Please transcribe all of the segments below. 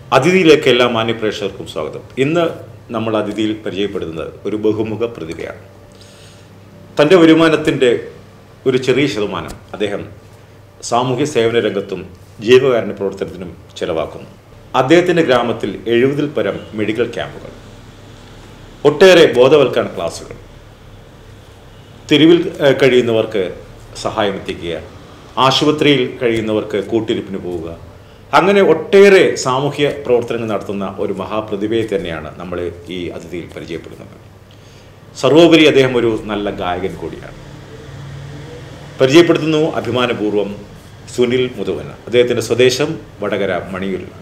അതിഥിയിലേക്ക് എല്ലാ മാന്യപ്രേക്ഷകർക്കും സ്വാഗതം ഇന്ന് നമ്മൾ അതിഥിയിൽ പരിചയപ്പെടുന്നത് ഒരു ബഹുമുഖ പ്രതിഭയാണ് തൻ്റെ വരുമാനത്തിൻ്റെ ഒരു ചെറിയ ശതമാനം അദ്ദേഹം സാമൂഹ്യ സേവന രംഗത്തും ജീവകാരുണ്യ പ്രവർത്തനത്തിനും ചെലവാക്കുന്നു അദ്ദേഹത്തിൻ്റെ ഗ്രാമത്തിൽ എഴുപതിൽ പരം മെഡിക്കൽ ക്യാമ്പുകൾ ഒട്ടേറെ ബോധവൽക്കരണ ക്ലാസുകൾ തെരുവിൽ ഏഹ്, കഴിയുന്നവർക്ക് സഹായം എത്തിക്കുക ആശുപത്രിയിൽ കഴിയുന്നവർക്ക് കൂട്ടിരിപ്പിന് പോവുക അങ്ങനെ ഒട്ടേറെ സാമൂഹ്യ പ്രവർത്തനങ്ങൾ നടത്തുന്ന ഒരു മഹാപ്രതിഭയെ തന്നെയാണ് നമ്മൾ ഈ അതിഥിയിൽ പരിചയപ്പെടുന്നത് സർവോപരി അദ്ദേഹം ഒരു നല്ല ഗായകൻ കൂടിയാണ് പരിചയപ്പെടുത്തുന്നു അഭിമാനപൂർവ്വം സുനിൽ മുതുവന അദ്ദേഹത്തിൻ്റെ സ്വദേശം വടകര മണിയൂരിലാണ്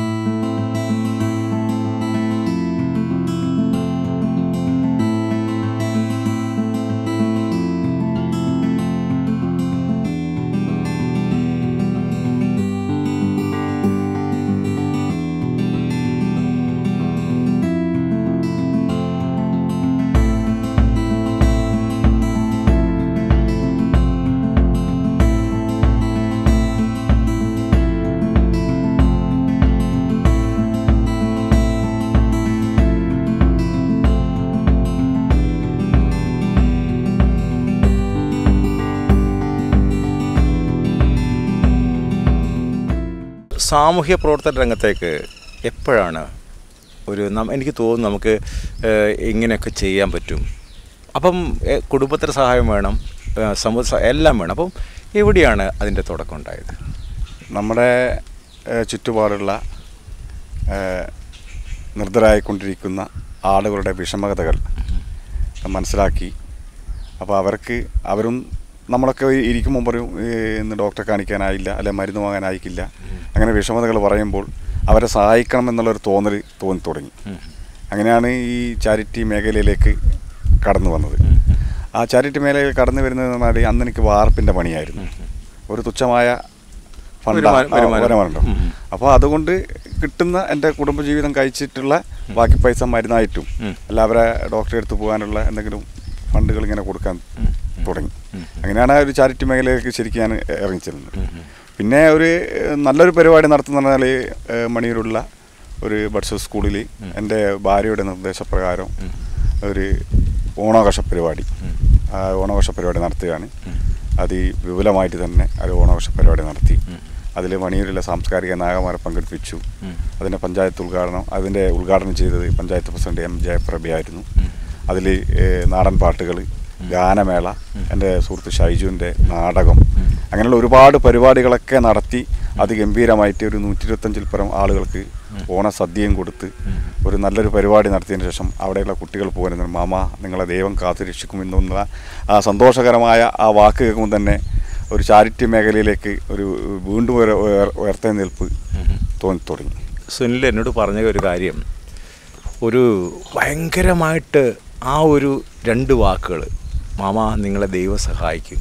സാമൂഹ്യ പ്രവർത്തന രംഗത്തേക്ക് എപ്പോഴാണ് ഒരു നം- എനിക്ക് തോന്നുന്നു നമുക്ക് ഏഹ്, ഇങ്ങനെയൊക്കെ ചെയ്യാൻ പറ്റും അപ്പം ഏഹ്, കുടുംബത്തിന് സഹായം വേണം ഏഹ്, സമൂഹ സ- എല്ലാം വേണം അപ്പം എവിടെയാണ് അതിൻ്റെ തുടക്കം ഉണ്ടായത് നമ്മുടെ ഏഹ്, ചുറ്റുപാടുള്ള ഏഹ്, നിർദ്ധരായിക്കൊണ്ടിരിക്കുന്ന ആളുകളുടെ വിഷമതകൾ മനസ്സിലാക്കി അപ്പോൾ അവർക്ക് അവരും നമ്മളൊക്കെ ഇരിക്കുമ്പോൾ പറയും "ഏഹ്, ഇന്ന് ഡോക്ടറെ കാണിക്കാനായില്ല അല്ലെ മരുന്ന് വാങ്ങാനായിക്കില്ല അങ്ങനെ വിഷമതകൾ പറയുമ്പോൾ അവരെ സഹായിക്കണം എന്നുള്ളൊരു തോന്നൽ തോന്നി തുടങ്ങി അങ്ങനെയാണ് ഈ ചാരിറ്റി മേഖലയിലേക്ക് കടന്നു വന്നത് ആ ചാരിറ്റി മേഖലയിൽ കടന്നു വരുന്നത് എന്ന് പറഞ്ഞാൽ അന്ന് എനിക്ക് വാർപ്പിൻ്റെ പണിയായിരുന്നു ഒരു തുച്ഛമായ ഫണ്ട് വരുമാനം- വരുമാനം. വരുമാനമുണ്ടോ ഉം, ഉം. അപ്പോൾ അതുകൊണ്ട് കിട്ടുന്ന എൻ്റെ കുടുംബജീവിതം കഴിച്ചിട്ടുള്ള ബാക്കി പൈസ മരുന്നായിട്ടും ഉം. അല്ല അവരെ ഡോക്ടറെ അടുത്ത് പോകാനുള്ള എന്തെങ്കിലും ഫണ്ടുകൾ ഇങ്ങനെ കൊടുക്കാൻ തുടങ്ങി അങ്ങനെയാണ് ആ ഒരു ചാരിറ്റി മേഖലയിലേക്ക് ശരിക്കും ഞാൻ ഇറങ്ങിച്ചെല്ലുന്നത് പിന്നെ ഒരു ഏഹ്, നല്ലൊരു പരിപാടി നടത്തുന്ന പറഞ്ഞാൽ ഏഹ്, മണിയൂരുള്ള ഒരു ബഡ്സ് സ്കൂളിൽ എൻ്റെ ഭാര്യയുടെ നിർദ്ദേശപ്രകാരം ഒരു ഓണാഘോഷ പരിപാടി ആ ഓണാഘോഷ പരിപാടി നടത്തുകയാണ് അത് ഈ വിപുലമായിട്ട് തന്നെ ഒരു ഓണാഘോഷ പരിപാടി നടത്തി അതിൽ മണിയൂരിലെ സാംസ്കാരിക നായകന്മാരെ പങ്കെടുപ്പിച്ചു അതിൻ്റെ പഞ്ചായത്ത് ഉദ്ഘാടനം അതിൻ്റെ ഉദ്ഘാടനം ചെയ്തത് പഞ്ചായത്ത് പ്രസിഡന്റ് എം ജയപ്രഭയായിരുന്നു അതിൽ നാടൻ പാട്ടുകൾ ഗാനമേള എൻ്റെ സുഹൃത്ത് ഷൈജുവിൻ്റെ നാടകം അങ്ങനെയുള്ള ഒരുപാട് പരിപാടികളൊക്കെ നടത്തി അതിഗംഭീരമായിട്ട് ഒരു നൂറ്റി ഇരുപത്തഞ്ചിൽ പരം ആളുകൾക്ക് ഓണസദ്യയും കൊടുത്ത് ഒരു നല്ലൊരു പരിപാടി നടത്തിയതിന് ശേഷം അവിടെയുള്ള കുട്ടികൾ പോകുന്നത് മാമ നിങ്ങളെ ദൈവം കാത്തുരക്ഷിക്കുമെന്നുള്ള ആ സന്തോഷകരമായ ആ വാക്ക് കേൾക്കുമ്പോൾ തന്നെ ഒരു ചാരിറ്റി മേഖലയിലേക്ക് ഒരു വീണ്ടും ഒരു ഉയർ- ഉയർത്തെഴുന്നേൽപ്പ് തോന്നി തുടങ്ങി സുനിൽ എന്നോട് പറഞ്ഞ ഒരു കാര്യം ഒരു ഭയങ്കരമായിട്ട് ആ ഒരു രണ്ട് വാക്കുകൾ മാമ നിങ്ങളെ ദൈവം സഹായിക്കും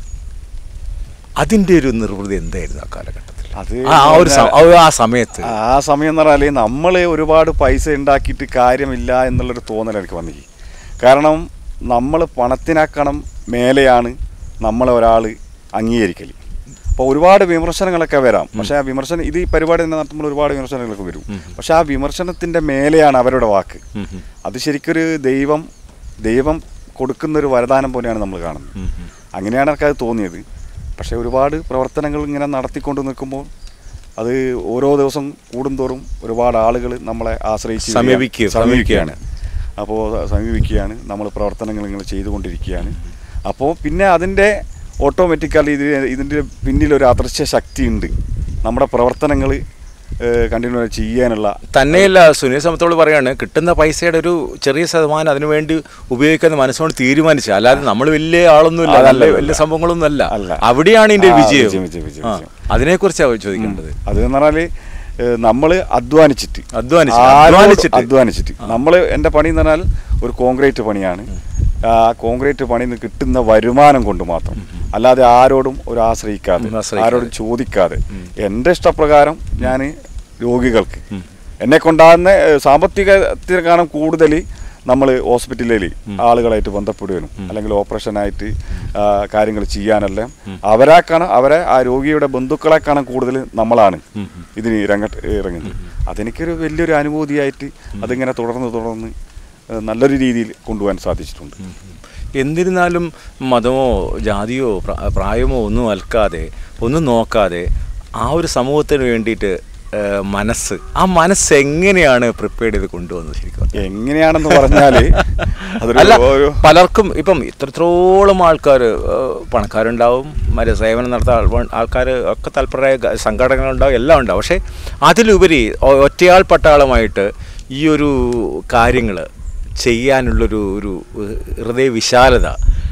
അതിൻ്റെ ഒരു നിർവൃതി എന്തായിരുന്നു ആ കാലഘട്ടത്തിൽ അത് ആ ആ ഒരു സ- ആ ഒരു- ആ സമയത്ത് ആ സമയം എന്ന് പറഞ്ഞാൽ നമ്മൾ ഒരുപാട് പൈസ ഉണ്ടാക്കിയിട്ട് കാര്യമില്ല എന്നുള്ളൊരു തോന്നൽ എനിക്ക് വന്നിക്ക് കാരണം നമ്മൾ പണത്തിനേക്കണം മേലെയാണ് നമ്മളെ ഒരാൾ അംഗീകരിക്കൽ അപ്പോൾ ഒരുപാട് വിമർശനങ്ങളൊക്കെ വരാം പക്ഷേ ആ വിമർശനം ഇത് ഈ പരിപാടി തന്നെ നടത്തുമ്പോൾ ഒരുപാട് വിമർശനങ്ങളൊക്കെ വരും പക്ഷേ ആ വിമർശനത്തിൻ്റെ മേലെയാണ് അവരുടെ വാക്ക് ഉം, ഉം. അത് ശരിക്കൊരു ദൈവം ദൈവം കൊടുക്കുന്ന ഒരു വരദാനം പോലെയാണ് നമ്മൾ കാണുന്നത് ഉം, ഉം. അങ്ങനെയാണ് എനിക്കത് തോന്നിയത് പക്ഷേ ഒരുപാട് പ്രവർത്തനങ്ങൾ ഇങ്ങനെ നടത്തിക്കൊണ്ട് നിൽക്കുമ്പോൾ അത് ഓരോ ദിവസം കൂടുന്തോറും ഒരുപാട് ആളുകൾ നമ്മളെ ആശ്രയിച്ച് സമീപിക്കുക- സമീപിക്കുകയാണ് അപ്പോൾ സമീപിക്കുകയാണ് നമ്മൾ പ്രവർത്തനങ്ങൾ ഇങ്ങനെ ചെയ്തുകൊണ്ടിരിക്കുകയാണ് അപ്പോൾ പിന്നെ അതിൻ്റെ ഓട്ടോമാറ്റിക്കലി ഇത് ഇതിൻ്റെ പിന്നിൽ ഒരു അദൃശ്യ ശക്തി ഉണ്ട് നമ്മുടെ പ്രവർത്തനങ്ങൾ കണ്ടിന്യൂ ചെയ്യാനുള്ള തന്നെയല്ല സുനിൽ സമത്തോട് പറയാണ് കിട്ടുന്ന പൈസയുടെ ഒരു ചെറിയ ശതമാനം അതിനു വേണ്ടി ഉപയോഗിക്കാൻ മനസ്സുകൊണ്ട് തീരുമാനിച്ചു അല്ലാതെ നമ്മൾ വലിയ ആളൊന്നുമില്ല അതല്ല, നല്ല അതല്ല. വലിയ സംഭവങ്ങളൊന്നും അല്ല അല്ല. അവിടെയാണ് ഇതിന്റെ ആ, വിജയം വിജയം, വിജയം, വിജയം, ആ, വിജയം. അതിനെക്കുറിച്ചാണ് ചോദിക്കേണ്ടത് അത് എന്ന് പറഞ്ഞാൽ നമ്മൾ അധ്വാനിച്ചിട്ട് അധ്വാനിച്ച്, ആരോട് അധ്വാനിച്ചിട്ട്. അധ്വാനിച്ചിട്ട് നമ്മൾ എൻ്റെ പണി എന്ന് പറഞ്ഞാൽ ഒരു കോൺക്രീറ്റ് പണിയാണ് ആ കോൺക്രീറ്റ് പണിയിൽ നിന്ന് കിട്ടുന്ന വരുമാനം കൊണ്ട് മാത്രം അല്ലാതെ ആരോടും ഒരു ആശ്രയിക്കാതെ ഉം, ആശ്രയിക്കാതെ. ആരോടും ചോദിക്കാതെ എൻ്റെ ഇഷ്ടപ്രകാരം ഞാൻ രോഗികൾക്ക് എന്നെ കൊണ്ടാകുന്ന സാമ്പത്തികത്തിനെക്കാളും കൂടുതൽ നമ്മൾ ഹോസ്പിറ്റലിൽ ആളുകളായിട്ട് ബന്ധപ്പെടുവാനും അല്ലെങ്കിൽ ഓപ്പറേഷനായിട്ട് കാര്യങ്ങൾ ചെയ്യാനെല്ലാം അവരെ കാണാൻ അവരെ ആ രോഗിയുടെ ബന്ധുക്കളെ കാണാൻ കൂടുതൽ നമ്മളാണ് ഇതിന് രംഗത്ത് ഇറങ്ങുന്നത് അതെനിക്കൊരു വലിയൊരു അനുഭൂതിയായിട്ട് അതിങ്ങനെ തുടർന്ന് തുടർന്ന് ഏഹ് നല്ലൊരു രീതിയിൽ കൊണ്ടുപോകാൻ സാധിച്ചിട്ടുണ്ട് എന്നിരുന്നാലും മതമോ ജാതിയോ പ്ര- പ്രായമോ ഒന്നും അൽക്കാതെ ഒന്നും നോക്കാതെ ആ ഒരു സമൂഹത്തിന് വേണ്ടിയിട്ട് ഏഹ്, മനസ്സ് ആ മനസ്സ് എങ്ങനെയാണ് പ്രിപ്പയർ ചെയ്ത് കൊണ്ടുവന്നത് ശരിക്കും എങ്ങനെയാണെന്ന് പറഞ്ഞാല് അതൊരു അല്ല ഒരു പലർക്കും ഇപ്പം ഇത്രത്തോളം ആൾക്കാർ പണക്കാരുണ്ടാവും മറ്റേ സേവനം നടത്താൻ ആൾക്കാർ ഒക്കെ താല്പര്യമായ ഗ- സംഘടനകളുണ്ടാവും എല്ലാം ഉണ്ടാവും പക്ഷേ അതിലുപരി ഒ- ഒറ്റയാൾ പട്ടാളമായിട്ട് ഈ ഒരു കാര്യങ്ങൾ ചെയ്യാനുള്ളൊരു ഒരു ഹൃദയ വിശാലത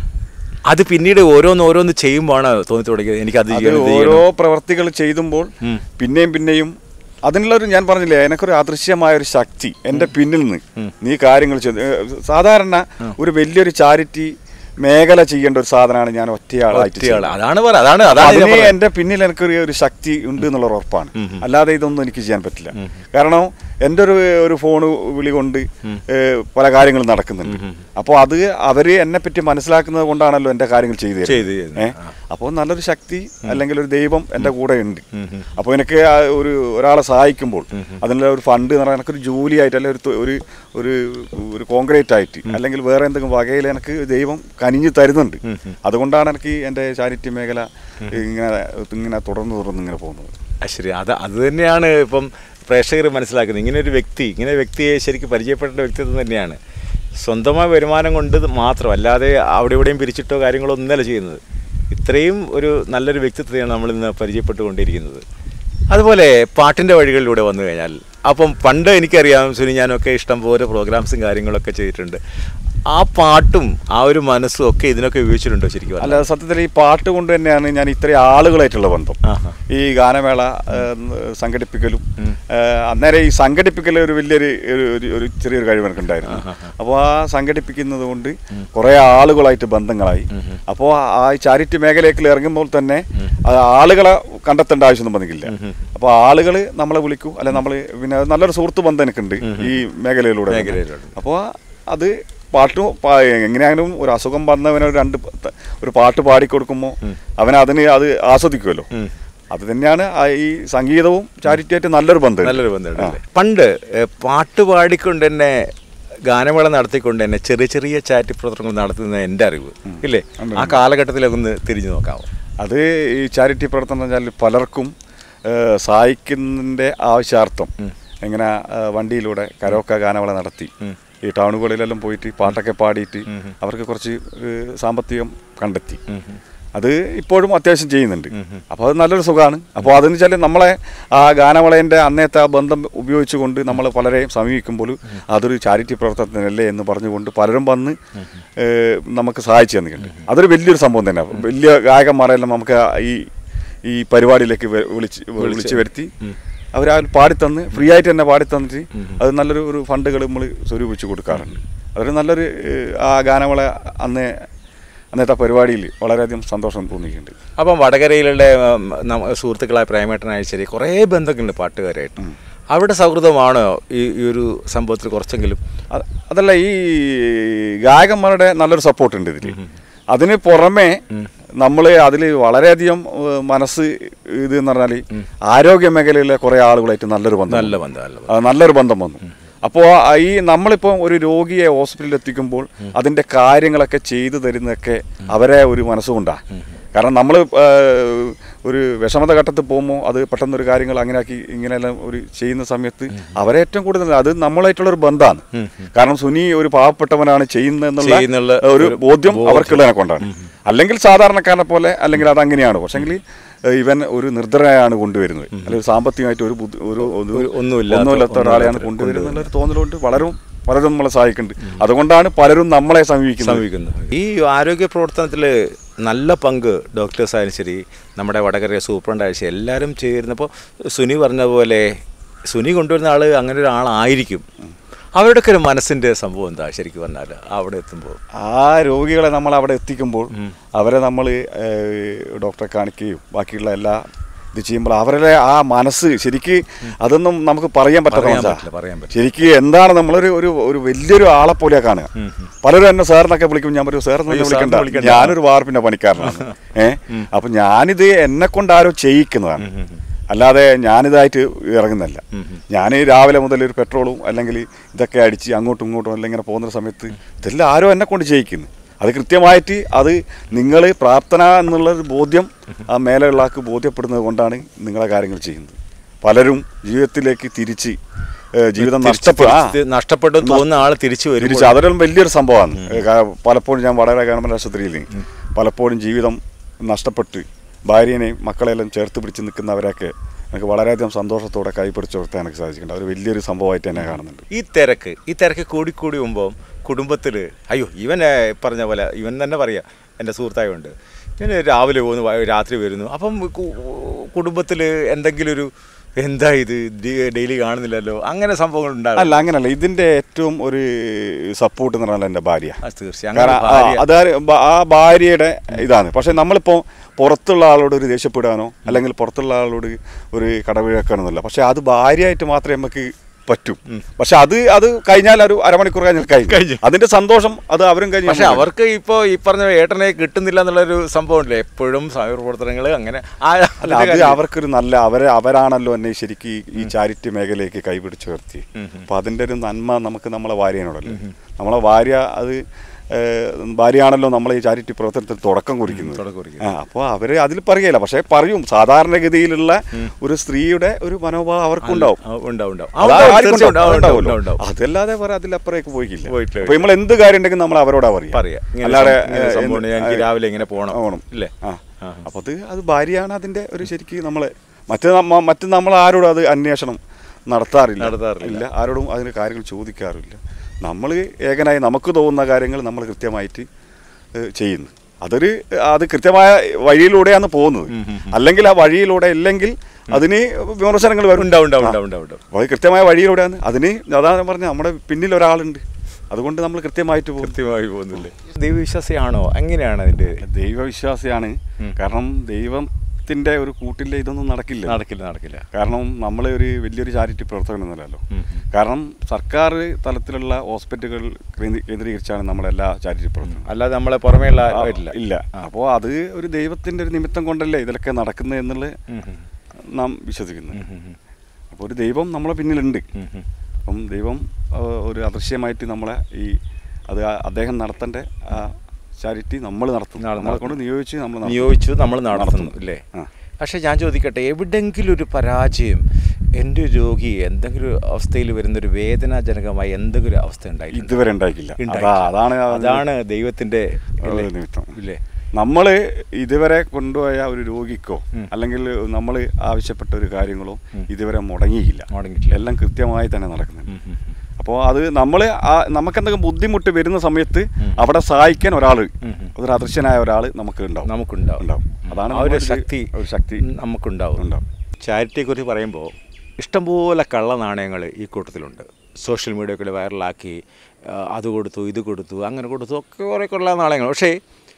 അത് പിന്നീട് ഓരോന്ന് ഓരോന്ന് ചെയ്യുമ്പോഴാണ് തോന്നി തുടങ്ങിയത് എനിക്കത് അത് ചെയ്യണം ഇത് ഓരോ ചെയ്യണം. പ്രവർത്തികൾ ചെയ്തുമ്പോൾ ഉം. പിന്നെയും പിന്നെയും അതിനുള്ളൊരു ഞാൻ പറഞ്ഞില്ലേ എനിക്കൊരു അദൃശ്യമായ ഒരു ശക്തി എൻ്റെ പിന്നിൽ നിന്ന് നീ കാര്യങ്ങൾ ചെയ്ത് ഏഹ് സാധാരണ ഒരു വലിയൊരു ചാരിറ്റി മേഖല ചെയ്യേണ്ട ഒരു സാധനമാണ് ഞാൻ ഒറ്റയാളായിട്ട് ഒറ്റയാൾ ചെയ്യുന്നത്. അതാണ് പറ അതാണ് അതാണ് ഞാൻ അതിന് പറഞ്ഞത്. എൻ്റെ പിന്നിൽ എനിക്കൊരു ഒരു ശക്തി ഉണ്ട് എന്നുള്ള ഉറപ്പാണ് അല്ലാതെ ഇതൊന്നും എനിക്ക് ചെയ്യാൻ പറ്റില്ല കാരണം എൻ്റെ ഒരു ഒരു ഫോൺ വിളി കൊണ്ട് ഏഹ്, പല കാര്യങ്ങളും നടക്കുന്നുണ്ട് അപ്പോൾ അത് അവര് എന്നെ പറ്റി മനസ്സിലാക്കുന്നത് കൊണ്ടാണല്ലോ എൻ്റെ കാര്യങ്ങൾ ചെയ്തു ചെയ്തു തരുന്നത്. ഏഹ് അപ്പോൾ നല്ലൊരു ശക്തി അല്ലെങ്കിൽ ഒരു ദൈവം എൻ്റെ കൂടെ ഉണ്ട് അപ്പോൾ എനിക്ക് ആ ഒരു ഒരാളെ സഹായിക്കുമ്പോൾ അതിനുള്ള ഒരു ഫണ്ട് എന്ന് പറഞ്ഞാൽ എനിക്കൊരു ജോലിയായിട്ട് അല്ലെങ്കിൽ ഒരു തൊ- ഒരു ഒരു ഒരു കോൺക്രീറ്റ് ആയിട്ട് അല്ലെങ്കിൽ വേറെ എന്തെങ്കിലും വകയിൽ എനിക്ക് ദൈവം കനിഞ്ഞു തരുന്നുണ്ട് അതുകൊണ്ടാണ് എനിക്ക് എൻ്റെ ചാരിറ്റി മേഖല ഇങ്ങനെ ഇങ്ങനെ തുടർന്ന് തുടർന്ന് ഇങ്ങനെ പോകുന്നത് ആ, ശരി അത് അത് തന്നെയാണ് ഇപ്പം പ്രേക്ഷകർ മനസ്സിലാക്കുന്നത് ഇങ്ങനെ ഒരു വ്യക്തി ഇങ്ങനെ ഒരു വ്യക്തിയെ ശരിക്കും പരിചയപ്പെടേണ്ട വ്യക്തിത്വം തന്നെയാണ് സ്വന്തമായ വരുമാനം കൊണ്ട് മാത്രം അല്ലാതെ അവിടെ ഇവിടെയും പിരിച്ചിട്ടോ കാര്യങ്ങളോ ഒന്നല്ല ചെയ്യുന്നത് ഇത്രയും ഒരു നല്ലൊരു വ്യക്തിത്വത്തെയാണ് നമ്മൾ ഇന്ന് പരിചയപ്പെട്ടുകൊണ്ടിരിക്കുന്നത് അതുപോലെ പാട്ടിൻ്റെ വഴികളിലൂടെ വന്നു കഴിഞ്ഞാൽ അപ്പം പണ്ട് എനിക്കറിയാം സുനി ഞാനൊക്കെ ഇഷ്ടം പോലെ പ്രോഗ്രാംസും കാര്യങ്ങളൊക്കെ ചെയ്തിട്ടുണ്ട് ആ പാട്ടും ആ ഒരു മനസ്സും ഒക്കെ ഇതിനൊക്കെ ഉപയോഗിച്ചിട്ടുണ്ടോ ശരിക്കും പറഞ്ഞാൽ? അല്ല സത്യത്തിൽ ഈ പാട്ട് കൊണ്ട് തന്നെയാണ് ഞാൻ ഇത്രയും ആളുകളായിട്ടുള്ള ബന്ധം ആഹാ. ഈ ഗാനമേള ഏഹ്, സംഘടിപ്പിക്കലും ഏഹ്, അന്നേരം ഈ സംഘടിപ്പിക്കൽ ഒരു വലിയൊരു ഒരു- ഒരു- ഒരു ചെറിയൊരു കഴിവ് എനിക്കുണ്ടായിരുന്നു അപ്പോൾ ആ സംഘടിപ്പിക്കുന്നത് കൊണ്ട് കുറേ ആളുകളായിട്ട് ബന്ധങ്ങളായി അപ്പോൾ ആ ചാരിറ്റി മേഖലയിൽ ഇറങ്ങുമ്പോൾ തന്നെ അത് ആളുകളെ കണ്ടെത്തേണ്ട ആവശ്യമൊന്നും വന്നിട്ടില്ല അപ്പോൾ ആളുകൾ നമ്മളെ വിളിക്കും അല്ലെ നമ്മൾ പിന്നെ നല്ലൊരു സുഹൃത്ത് ബന്ധം എനിക്കുണ്ട് ഈ മേഖലയിലൂടെ തന്നെ. മേഖലയിലൂടെ. അപ്പോൾ അത് പാട്ട് പാ- എങ്ങനെയാണെങ്കിലും ഒരു അസുഖം വന്നവന് ഒരു രണ്ട് പ- ഒരു പാട്ട് പാടിക്കൊടുക്കുമ്പോൾ അവൻ അതിന് അത് ആസ്വദിക്കുമല്ലോ അത് തന്നെയാണ് ആ ഈ സംഗീതവും ചാരിറ്റിയായിട്ട് നല്ലൊരു ബന്ധം നല്ലൊരു ബന്ധമുണ്ട് പണ്ട് ഏ, പാട്ട് പാടിക്കൊണ്ട് തന്നെ ഗാനമേള നടത്തിക്കൊണ്ട് തന്നെ ചെറിയ ചെറിയ ചാറ്റ് പ്രവർത്തനങ്ങൾ നടത്തുന്ന എൻ്റെ അറിവ് ഇല്ലേ ആ കാലഘട്ടത്തിലൊക്കെ ഒന്ന് തിരിഞ്ഞു നോക്കാമോ അത് ഈ ചാരിറ്റി പ്രവർത്തനം എന്ന് വെച്ചാൽ പലർക്കും ഏഹ്, സഹായിക്കുന്നതിൻ്റെ ആവശ്യാർത്ഥം ഇങ്ങനെ ഏഹ്, വണ്ടിയിലൂടെ കരോക്ക ഗാനമേള നടത്തി ഈ ടൗണുകളിലെല്ലാം പോയിട്ട് പാട്ടൊക്കെ പാടിയിട്ട് അവർക്ക് കുറച്ച് ഏഹ്, സാമ്പത്തികം കണ്ടെത്തി അത് ഇപ്പോഴും അത്യാവശ്യം ചെയ്യുന്നുണ്ട് അപ്പോൾ അത് നല്ലൊരു സുഖമാണ് അപ്പോൾ അതെന്ന് വെച്ചാൽ നമ്മളെ ആ ഗാനമേളേൻ്റെ അന്നത്തെ ആ ബന്ധം ഉപയോഗിച്ചുകൊണ്ട് നമ്മൾ പലരെയും സമീപിക്കുമ്പോൾ അതൊരു ചാരിറ്റി പ്രവർത്തനത്തിനല്ലേ എന്ന് പറഞ്ഞുകൊണ്ട് പലരും വന്ന് ഏഹ്, നമുക്ക് സഹായിച്ചു തന്നിട്ടുണ്ട് അതൊരു വലിയൊരു സംഭവം തന്നെയാണ് വലിയ ഗായകന്മാരെല്ലാം നമുക്ക് ആ ഈ ഈ പരിപാടിയിലേക്ക് വെ- വിളിച്ച് വിളിച്ച് വരുത്തി അവർ ആ പാടിത്തന്ന് ഫ്രീ ആയിട്ട് തന്നെ പാടിത്തന്നിട്ട് അത് നല്ലൊരു ഒരു ഫണ്ടുകൾ നമ്മൾ സ്വരൂപിച്ച് കൊടുക്കാറുണ്ട് അതൊരു നല്ലൊരു ഏഹ്, ആ ഗാനമേള അന്ന് അന്നത്തെ പരിപാടിയിൽ വളരെയധികം സന്തോഷം തോന്നിയിട്ടുണ്ട് അപ്പം വടകരയിലുള്ള ഉം, നമ്മ- സുഹൃത്തുക്കളായ പ്രേമേട്ടനായ ശരി കുറേ ബന്ധങ്ങളുണ്ട് പാട്ടുകാരായിട്ട് അവരുടെ സൗഹൃദമാണോ ഈ ഈ ഒരു സംഭവത്തിൽ കുറച്ചെങ്കിലും അ- അതല്ല ഈ ഗായകന്മാരുടെ നല്ലൊരു സപ്പോർട്ട് ഉണ്ട് ഇതിൽ അതിന് പുറമെ നമ്മൾ അതിൽ വളരെയധികം ഏഹ്, മനസ്സ് ഇത് എന്ന് പറഞ്ഞാൽ ആരോഗ്യ മേഖലയിലെ കുറേ ആളുകളായിട്ട് നല്ലൊരു ബന്ധം നല്ല വന്നു. ബന്ധം നല്ല ആ, നല്ലൊരു ബന്ധം വന്നു അപ്പോൾ ഈ നമ്മളിപ്പോൾ ഒരു രോഗിയെ ഹോസ്പിറ്റലിൽ എത്തിക്കുമ്പോൾ അതിൻ്റെ കാര്യങ്ങളൊക്കെ ചെയ്തു തരുന്നതൊക്കെ അവരെ ഒരു മനസ്സുകൊണ്ടാണ് കാരണം നമ്മൾ ഒരു വിഷമത ഘട്ടത്തിൽ പോകുമ്പോൾ അത് പെട്ടെന്ന് ഒരു കാര്യങ്ങൾ അങ്ങനെ ആക്കി ഇങ്ങനെയെല്ലാം ഒരു ചെയ്യുന്ന സമയത്ത് അവരെ ഏറ്റവും കൂടുതൽ അത് നമ്മളായിട്ടുള്ള ഒരു ബന്ധമാണ് കാരണം സുനി ഒരു പാവപ്പെട്ടവനാണ് ചെയ്യുന്നതെന്നുള്ള ചെയ്യുന്നുള്ള ഒരു ഒരു ബോധ്യം ബോധ്യം. അവർക്കുള്ളതിനെ കൊണ്ടാണ് അല്ലെങ്കിൽ സാധാരണക്കാരനെ പോലെ അല്ലെങ്കിൽ അത് അങ്ങനെയാണ് പക്ഷെങ്കിൽ ഇവൻ ഒരു നിർദ്ധനായാണ് കൊണ്ടുവരുന്നത് അല്ലെങ്കിൽ സാമ്പത്തികമായിട്ട് ഒരു ബുദ്ധി- ഒരു ഒരു- ഒരു ഒന്നുമില്ലാത്ത- ഒന്നുമില്ലാത്ത ഒരാളെയാണ് ഒന്നുമില്ലാത്ത കൊണ്ടുവരുന്നത് എന്നുള്ള ഒരു തോന്നലുകൊണ്ട് പലരും പലരും നമ്മളെ സഹായിക്കുന്നുണ്ട് അതുകൊണ്ടാണ് പലരും നമ്മളെ സമീപിക്കുന്നത് സമീപിക്കുന്നത് ഈ ആരോഗ്യ പ്രവർത്തനത്തിൽ നല്ല പങ്ക് ഡോക്ടേഴ്സായാലും ശരി നമ്മുടെ വടകര സൂപ്രണ്ടായാലും ശരി എല്ലാവരും ചേരുന്നപ്പോൾ സുനി പറഞ്ഞ പോലെ സുനി കൊണ്ടുവരുന്ന ആൾ അങ്ങനെ ഒരാളായിരിക്കും അവരുടെയൊക്കെ ഒരു മനസ്സിൻ്റെ സംഭവം എന്താ ശരിക്കും പറഞ്ഞാൽ അവിടെ എത്തുമ്പോൾ ആ രോഗികളെ നമ്മൾ അവിടെ എത്തിക്കുമ്പോൾ അവരെ നമ്മൾ ഡോക്ടറെ കാണിക്കുകയും ബാക്കിയുള്ള എല്ലാ ഇത് ചെയ്യുമ്പോൾ അവരുടെ ആ മനസ്സ് ശരിക്ക് അതൊന്നും നമുക്ക് പറയാൻ പറ്റാത്ത പറയാൻ മനസ്സാ. പറ്റില്ല, പറയാൻ പറ്റില്ല. ശരിക്ക് എന്താണ് നമ്മളൊരു ഒരു ഒരു വലിയൊരു ആളെ പോലെ കാണുക പലരും എന്നെ സാറിനൊക്കെ വിളിക്കും ഞാൻ പറയും സാർ അയ്യോ, എന്നെ സാറിനെ വിളിക്കണ്ട വിളിക്കണ്ട. ഞാനൊരു വാർപ്പിന്റെ പണിക്കാരനാണ് ഏഹ് അപ്പൊ ഞാനിത് എന്നെ കൊണ്ട് ആരോ ചെയ്യിക്കുന്നതാണ് അല്ലാതെ ഞാനിതായിട്ട് ഇറങ്ങുന്നല്ല ഞാൻ രാവിലെ മുതൽ ഒരു പെട്രോളും അല്ലെങ്കിൽ ഇതൊക്കെ അടിച്ച് അങ്ങോട്ടും ഇങ്ങോട്ടും അല്ലെങ്കിൽ ഇങ്ങനെ പോകുന്ന സമയത്ത് ഇതെല്ലാം ആരോ എന്നെ കൊണ്ട് ചെയ്യിക്കുന്നു അത് കൃത്യമായിട്ട് അത് നിങ്ങൾ പ്രാർത്ഥന എന്നുള്ളൊരു ബോധ്യം ആ മേലെയുള്ള ആൾക്ക് ബോധ്യപ്പെടുന്നത് കൊണ്ടാണ് നിങ്ങളെ കാര്യങ്ങൾ ചെയ്യുന്നത് പലരും ജീവിതത്തിലേക്ക് തിരിച്ച് ഏഹ്, ജീവിതം നഷ്ടപ്പെടുക തിരിച്ച് നഷ്ടപ്പെട്ടു തോന്നുന്ന ആൾ തിരിച്ചു വരും തിരിച്ച് അതൊരു വലിയൊരു സംഭവമാണ് കാ- പലപ്പോഴും ഞാൻ വടകര ഗവൺമെൻറ് ആശുപത്രിയിൽ പലപ്പോഴും ജീവിതം നഷ്ടപ്പെട്ട് ഭാര്യനെയും മക്കളെല്ലാം ചേർത്ത് പിടിച്ച് നിൽക്കുന്നവരെയൊക്കെ എനിക്ക് വളരെയധികം സന്തോഷത്തോടെ കൈപിടിച്ച് ഉയർത്താൻ എനിക്ക് സാധിക്കുന്നുണ്ട് അത് വലിയൊരു സംഭവമായിട്ട് തന്നെ കാണുന്നുണ്ട് ഈ തിരക്ക് ഈ തിരക്ക് കൂടിക്കൂടി പോകുമ്പോൾ കുടുംബത്തിൽ അയ്യോ ഇവൻ ഏ, പറഞ്ഞ പോലെ ഇവൻ തന്നെ പറയാ എൻ്റെ സുഹൃത്തായുണ്ട് ഞാൻ രാവിലെ പോകുന്നു വൈ- രാത്രി വരുന്നു അപ്പം കുടുംബത്തിൽ എന്തെങ്കിലും ഒരു എന്താ ഇത് ഡെയിലി കാണുന്നില്ലല്ലോ അങ്ങനെ സംഭവങ്ങൾ ഉണ്ടാകും അല്ല അങ്ങനല്ല ഇതിന്റെ ഏറ്റവും ഒരു സപ്പോർട്ട് എന്ന് പറഞ്ഞാൽ എൻ്റെ ഭാര്യ തീർച്ചയായും അങ്ങനെ കാരണം ആ, ഭാര്യ- അതായത് ബ- ആ ഭാര്യയുടെ ഇതാണ് പക്ഷെ നമ്മളിപ്പോൾ പുറത്തുള്ള ആളോട് ഒരു ദേഷ്യപ്പെടാനോ അല്ലെങ്കിൽ പുറത്തുള്ള ആളോട് ഒരു കടവിഴക്കാനൊന്നുമില്ല പക്ഷെ അത് ഭാര്യയായിട്ട് മാത്രമേ നമുക്ക് പറ്റും പക്ഷെ അത് അത് കഴിഞ്ഞാൽ ഒരു അരമണിക്കൂർ കഴിഞ്ഞാൽ കഴിഞ്ഞു അതിന്റെ സന്തോഷം അത് അവരും കഴിഞ്ഞു പക്ഷെ അവർക്ക് ഇപ്പോൾ ഈ പറഞ്ഞ ഏട്ടനെ കിട്ടുന്നില്ല എന്നുള്ളൊരു സംഭവം ഇല്ലേ എപ്പോഴും സമയ പ്രവർത്തനങ്ങൾ അങ്ങനെ ആ അല്ല അതിന്റെ അത് കാര്യം- അവർക്കൊരു നല്ല അവരെ അവരാണല്ലോ എന്നെ ശരിക്കും ഈ- ഈ ചാരിറ്റി മേഖലയിലേക്ക് കൈപിടിച്ചുയർത്തി അപ്പൊ അതിന്റെ ഒരു നന്മ നമുക്ക് നമ്മളെ ഭാര്യനോടല്ലേ നമ്മളെ ഭാര്യ അത് ഏഹ്, ഭാര്യയാണല്ലോ നമ്മളെ ഈ ചാരിറ്റി പ്രവർത്തനത്തിൽ തുടക്കം കുറിക്കുന്നത് തുടക്കം കുറിക്കുന്നത്. ആ അപ്പോൾ അവര് അതിൽ പറയുകയില്ല പക്ഷെ പറയും സാധാരണഗതിയിലുള്ള ഒരു സ്ത്രീയുടെ ഒരു മനോഭാവം അവർക്കുണ്ടാവും ആ, ഉണ്ടാവും ഉണ്ടാവും അത് ആ, ആർക്കും തീർച്ചയായും ഉണ്ടാവും, ഉണ്ടാവും, ഉണ്ടാവും, ഉണ്ടാവും. ഉണ്ടാവും. അതല്ലാതെ വേറെ അതിലപ്പുറേക്ക് പോയിക്കില്ല പോയിട്ടില്ല. അപ്പൊ നമ്മൾ എന്ത് കാര്യം ഉണ്ടെങ്കിൽ നമ്മൾ അവരോടാ പറയാ പറയാ ഇങ്ങനെ അല്ലാതെ സം- ഇങ്ങനെ ഏഹ്, സംഭവം ഉണ്ട്. എന്ത്- എനിക്ക് രാവിലെ ഇങ്ങനെ പോണം പോണം ഇല്ലേ ആ അപ്പോൾ അത് അത് ഭാര്യയാണ് അതിന്റെ ഒരു ശരിക്കും നമ്മളെ മറ്റ് നമ്മ മറ്റ് നമ്മൾ ആരോടും അത് അന്വേഷണം നടത്താറില്ല നടത്താറില്ല. ഇല്ല ആരോടും അതിന് കാര്യങ്ങൾ ചോദിക്കാറില്ല നമ്മൾ ഏകനായി നമുക്ക് തോന്നുന്ന കാര്യങ്ങൾ നമ്മൾ കൃത്യമായിട്ട് ഏഹ്, ചെയ്യുന്നു അതൊരു അത് കൃത്യമായ വഴിയിലൂടെയാണ് പോകുന്നത് അല്ലെങ്കിൽ ആ വഴിയിലൂടെ ഇല്ലെങ്കിൽ അതിന് വിമർശനങ്ങൾ വരും ഉണ്ടാവും, ഉണ്ടാവും, ആ. ഉണ്ടാവും, ഉണ്ടാവും, ഉണ്ടാവും. അപ്പോൾ അത് കൃത്യമായ വഴിയിലൂടെയാണ് അതിന് അതാ ഞാൻ പറഞ്ഞ നമ്മുടെ പിന്നിൽ ഒരാളുണ്ട് അതുകൊണ്ട് നമ്മൾ കൃത്യമായിട്ട് പോകും കൃത്യമായി പോകുന്നില്ലേ ദൈവവിശ്വാസിയാണോ എങ്ങനെയാണ് അതിന്റെ ദൈവവിശ്വാസിയാണ് കാരണം ദൈവത്തിന്റെ ഒരു കൂട്ടിലെ ഇതൊന്നും നടക്കില്ല നടക്കില്ല നടക്കില്ല കാരണം നമ്മൾ ഒരു വലിയൊരു ചാരിറ്റി പ്രവർത്തകനൊന്നുമല്ലല്ലോ കാരണം സർക്കാർ തലത്തിലുള്ള ഹോസ്പിറ്റലുകൾ കേന്ദ്രീ- കേന്ദ്രീകരിച്ചാണ് നമ്മുടെ എല്ലാ ചാരിറ്റി പ്രവർത്തനങ്ങളും അല്ലാതെ നമ്മളെ പുറമേയുള്ള ആ, വരില്ല ഇല്ല അപ്പോൾ അത് ഒരു ദൈവത്തിന്റെ ഒരു നിമിത്തം കൊണ്ടല്ലേ ഇതിലൊക്കെ നടക്കുന്നത് എന്നുള്ളത് നാം വിശ്വസിക്കുന്നു അപ്പോൾ ഒരു ദൈവം നമ്മളെ പിന്നിലുണ്ട് അപ്പം ദൈവം ആ, ഒരു അദൃശ്യമായിട്ട് നമ്മളെ ഈ അത് ആ- അദ്ദേഹം നടത്തേണ്ട ആ ചാരിറ്റി നമ്മൾ നടത്തും നടത്തും. നമ്മളെ കൊണ്ട് നിയോഗിച്ച് നമ്മൾ നടത്തും. നിയോഗിച്ചു നമ്മൾ നടത്തുന്നു നടത്തുന്നു. അല്ലേ ആ. പക്ഷെ ഞാൻ ചോദിക്കട്ടെ എവിടെങ്കിലും ഒരു പരാജയം എൻ്റെ ഒരു എന്തെങ്കിലും അവസ്ഥയിൽ വരുന്നൊരു വേദനാജനകമായ എന്തെങ്കിലും ഒരു അവസ്ഥ ഉണ്ടായിട്ടുണ്ട് ഇതുവരെ ഉണ്ടായിക്കില്ല ഉണ്ടായിട്ടില്ല. അതാ അതാണ് ആ- അതാണ് ദൈവത്തിന്റെ ഒരു ഇല്ലേ? നിമിത്തം ഇല്ലേ നമ്മൾ ഇതുവരെ കൊണ്ടുപോയ ഒരു രോഗിക്കോ അല്ലെങ്കിൽ നമ്മൾ ആവശ്യപ്പെട്ട ഒരു കാര്യങ്ങളോ ഇതുവരെ മുടങ്ങിയില്ല മുടങ്ങിയിട്ടില്ല. എല്ലാം കൃത്യമായി തന്നെ നടക്കുന്നുണ്ട് അപ്പോൾ അത് നമ്മൾ നമുക്ക് എന്തെങ്കിലും ബുദ്ധിമുട്ട് വരുന്ന സമയത്ത് അവിടെ സഹായിക്കാൻ ഒരാൾ ഒരു അദൃശ്യനായ ഒരാൾ നമുക്ക് ഉണ്ടാവും നമുക്കുണ്ടാവും ഉണ്ടാവും അതാണ് ആ ഒരു നമ്മുടെ ഒരു- ശക്തി ഒരു ശക്തി നമുക്കുണ്ടാവും ഉണ്ടാവും. ചാരിറ്റിയെക്കുറിച്ച് പറയുമ്പോൾ ഇഷ്ടംപോലെ കള്ള നാണയങ്ങൾ ഈ കൂട്ടത്തിലുണ്ട് സോഷ്യൽ മീഡിയയിൽ വൈറലാക്കി ആ, അത് കൊടുത്തു ഇത് കൊടുത്തു അങ്ങനെ കൊടുത്തു ഒക്കെ കുറേ കൊള്ള നാണയങ്ങൾ പക്ഷേ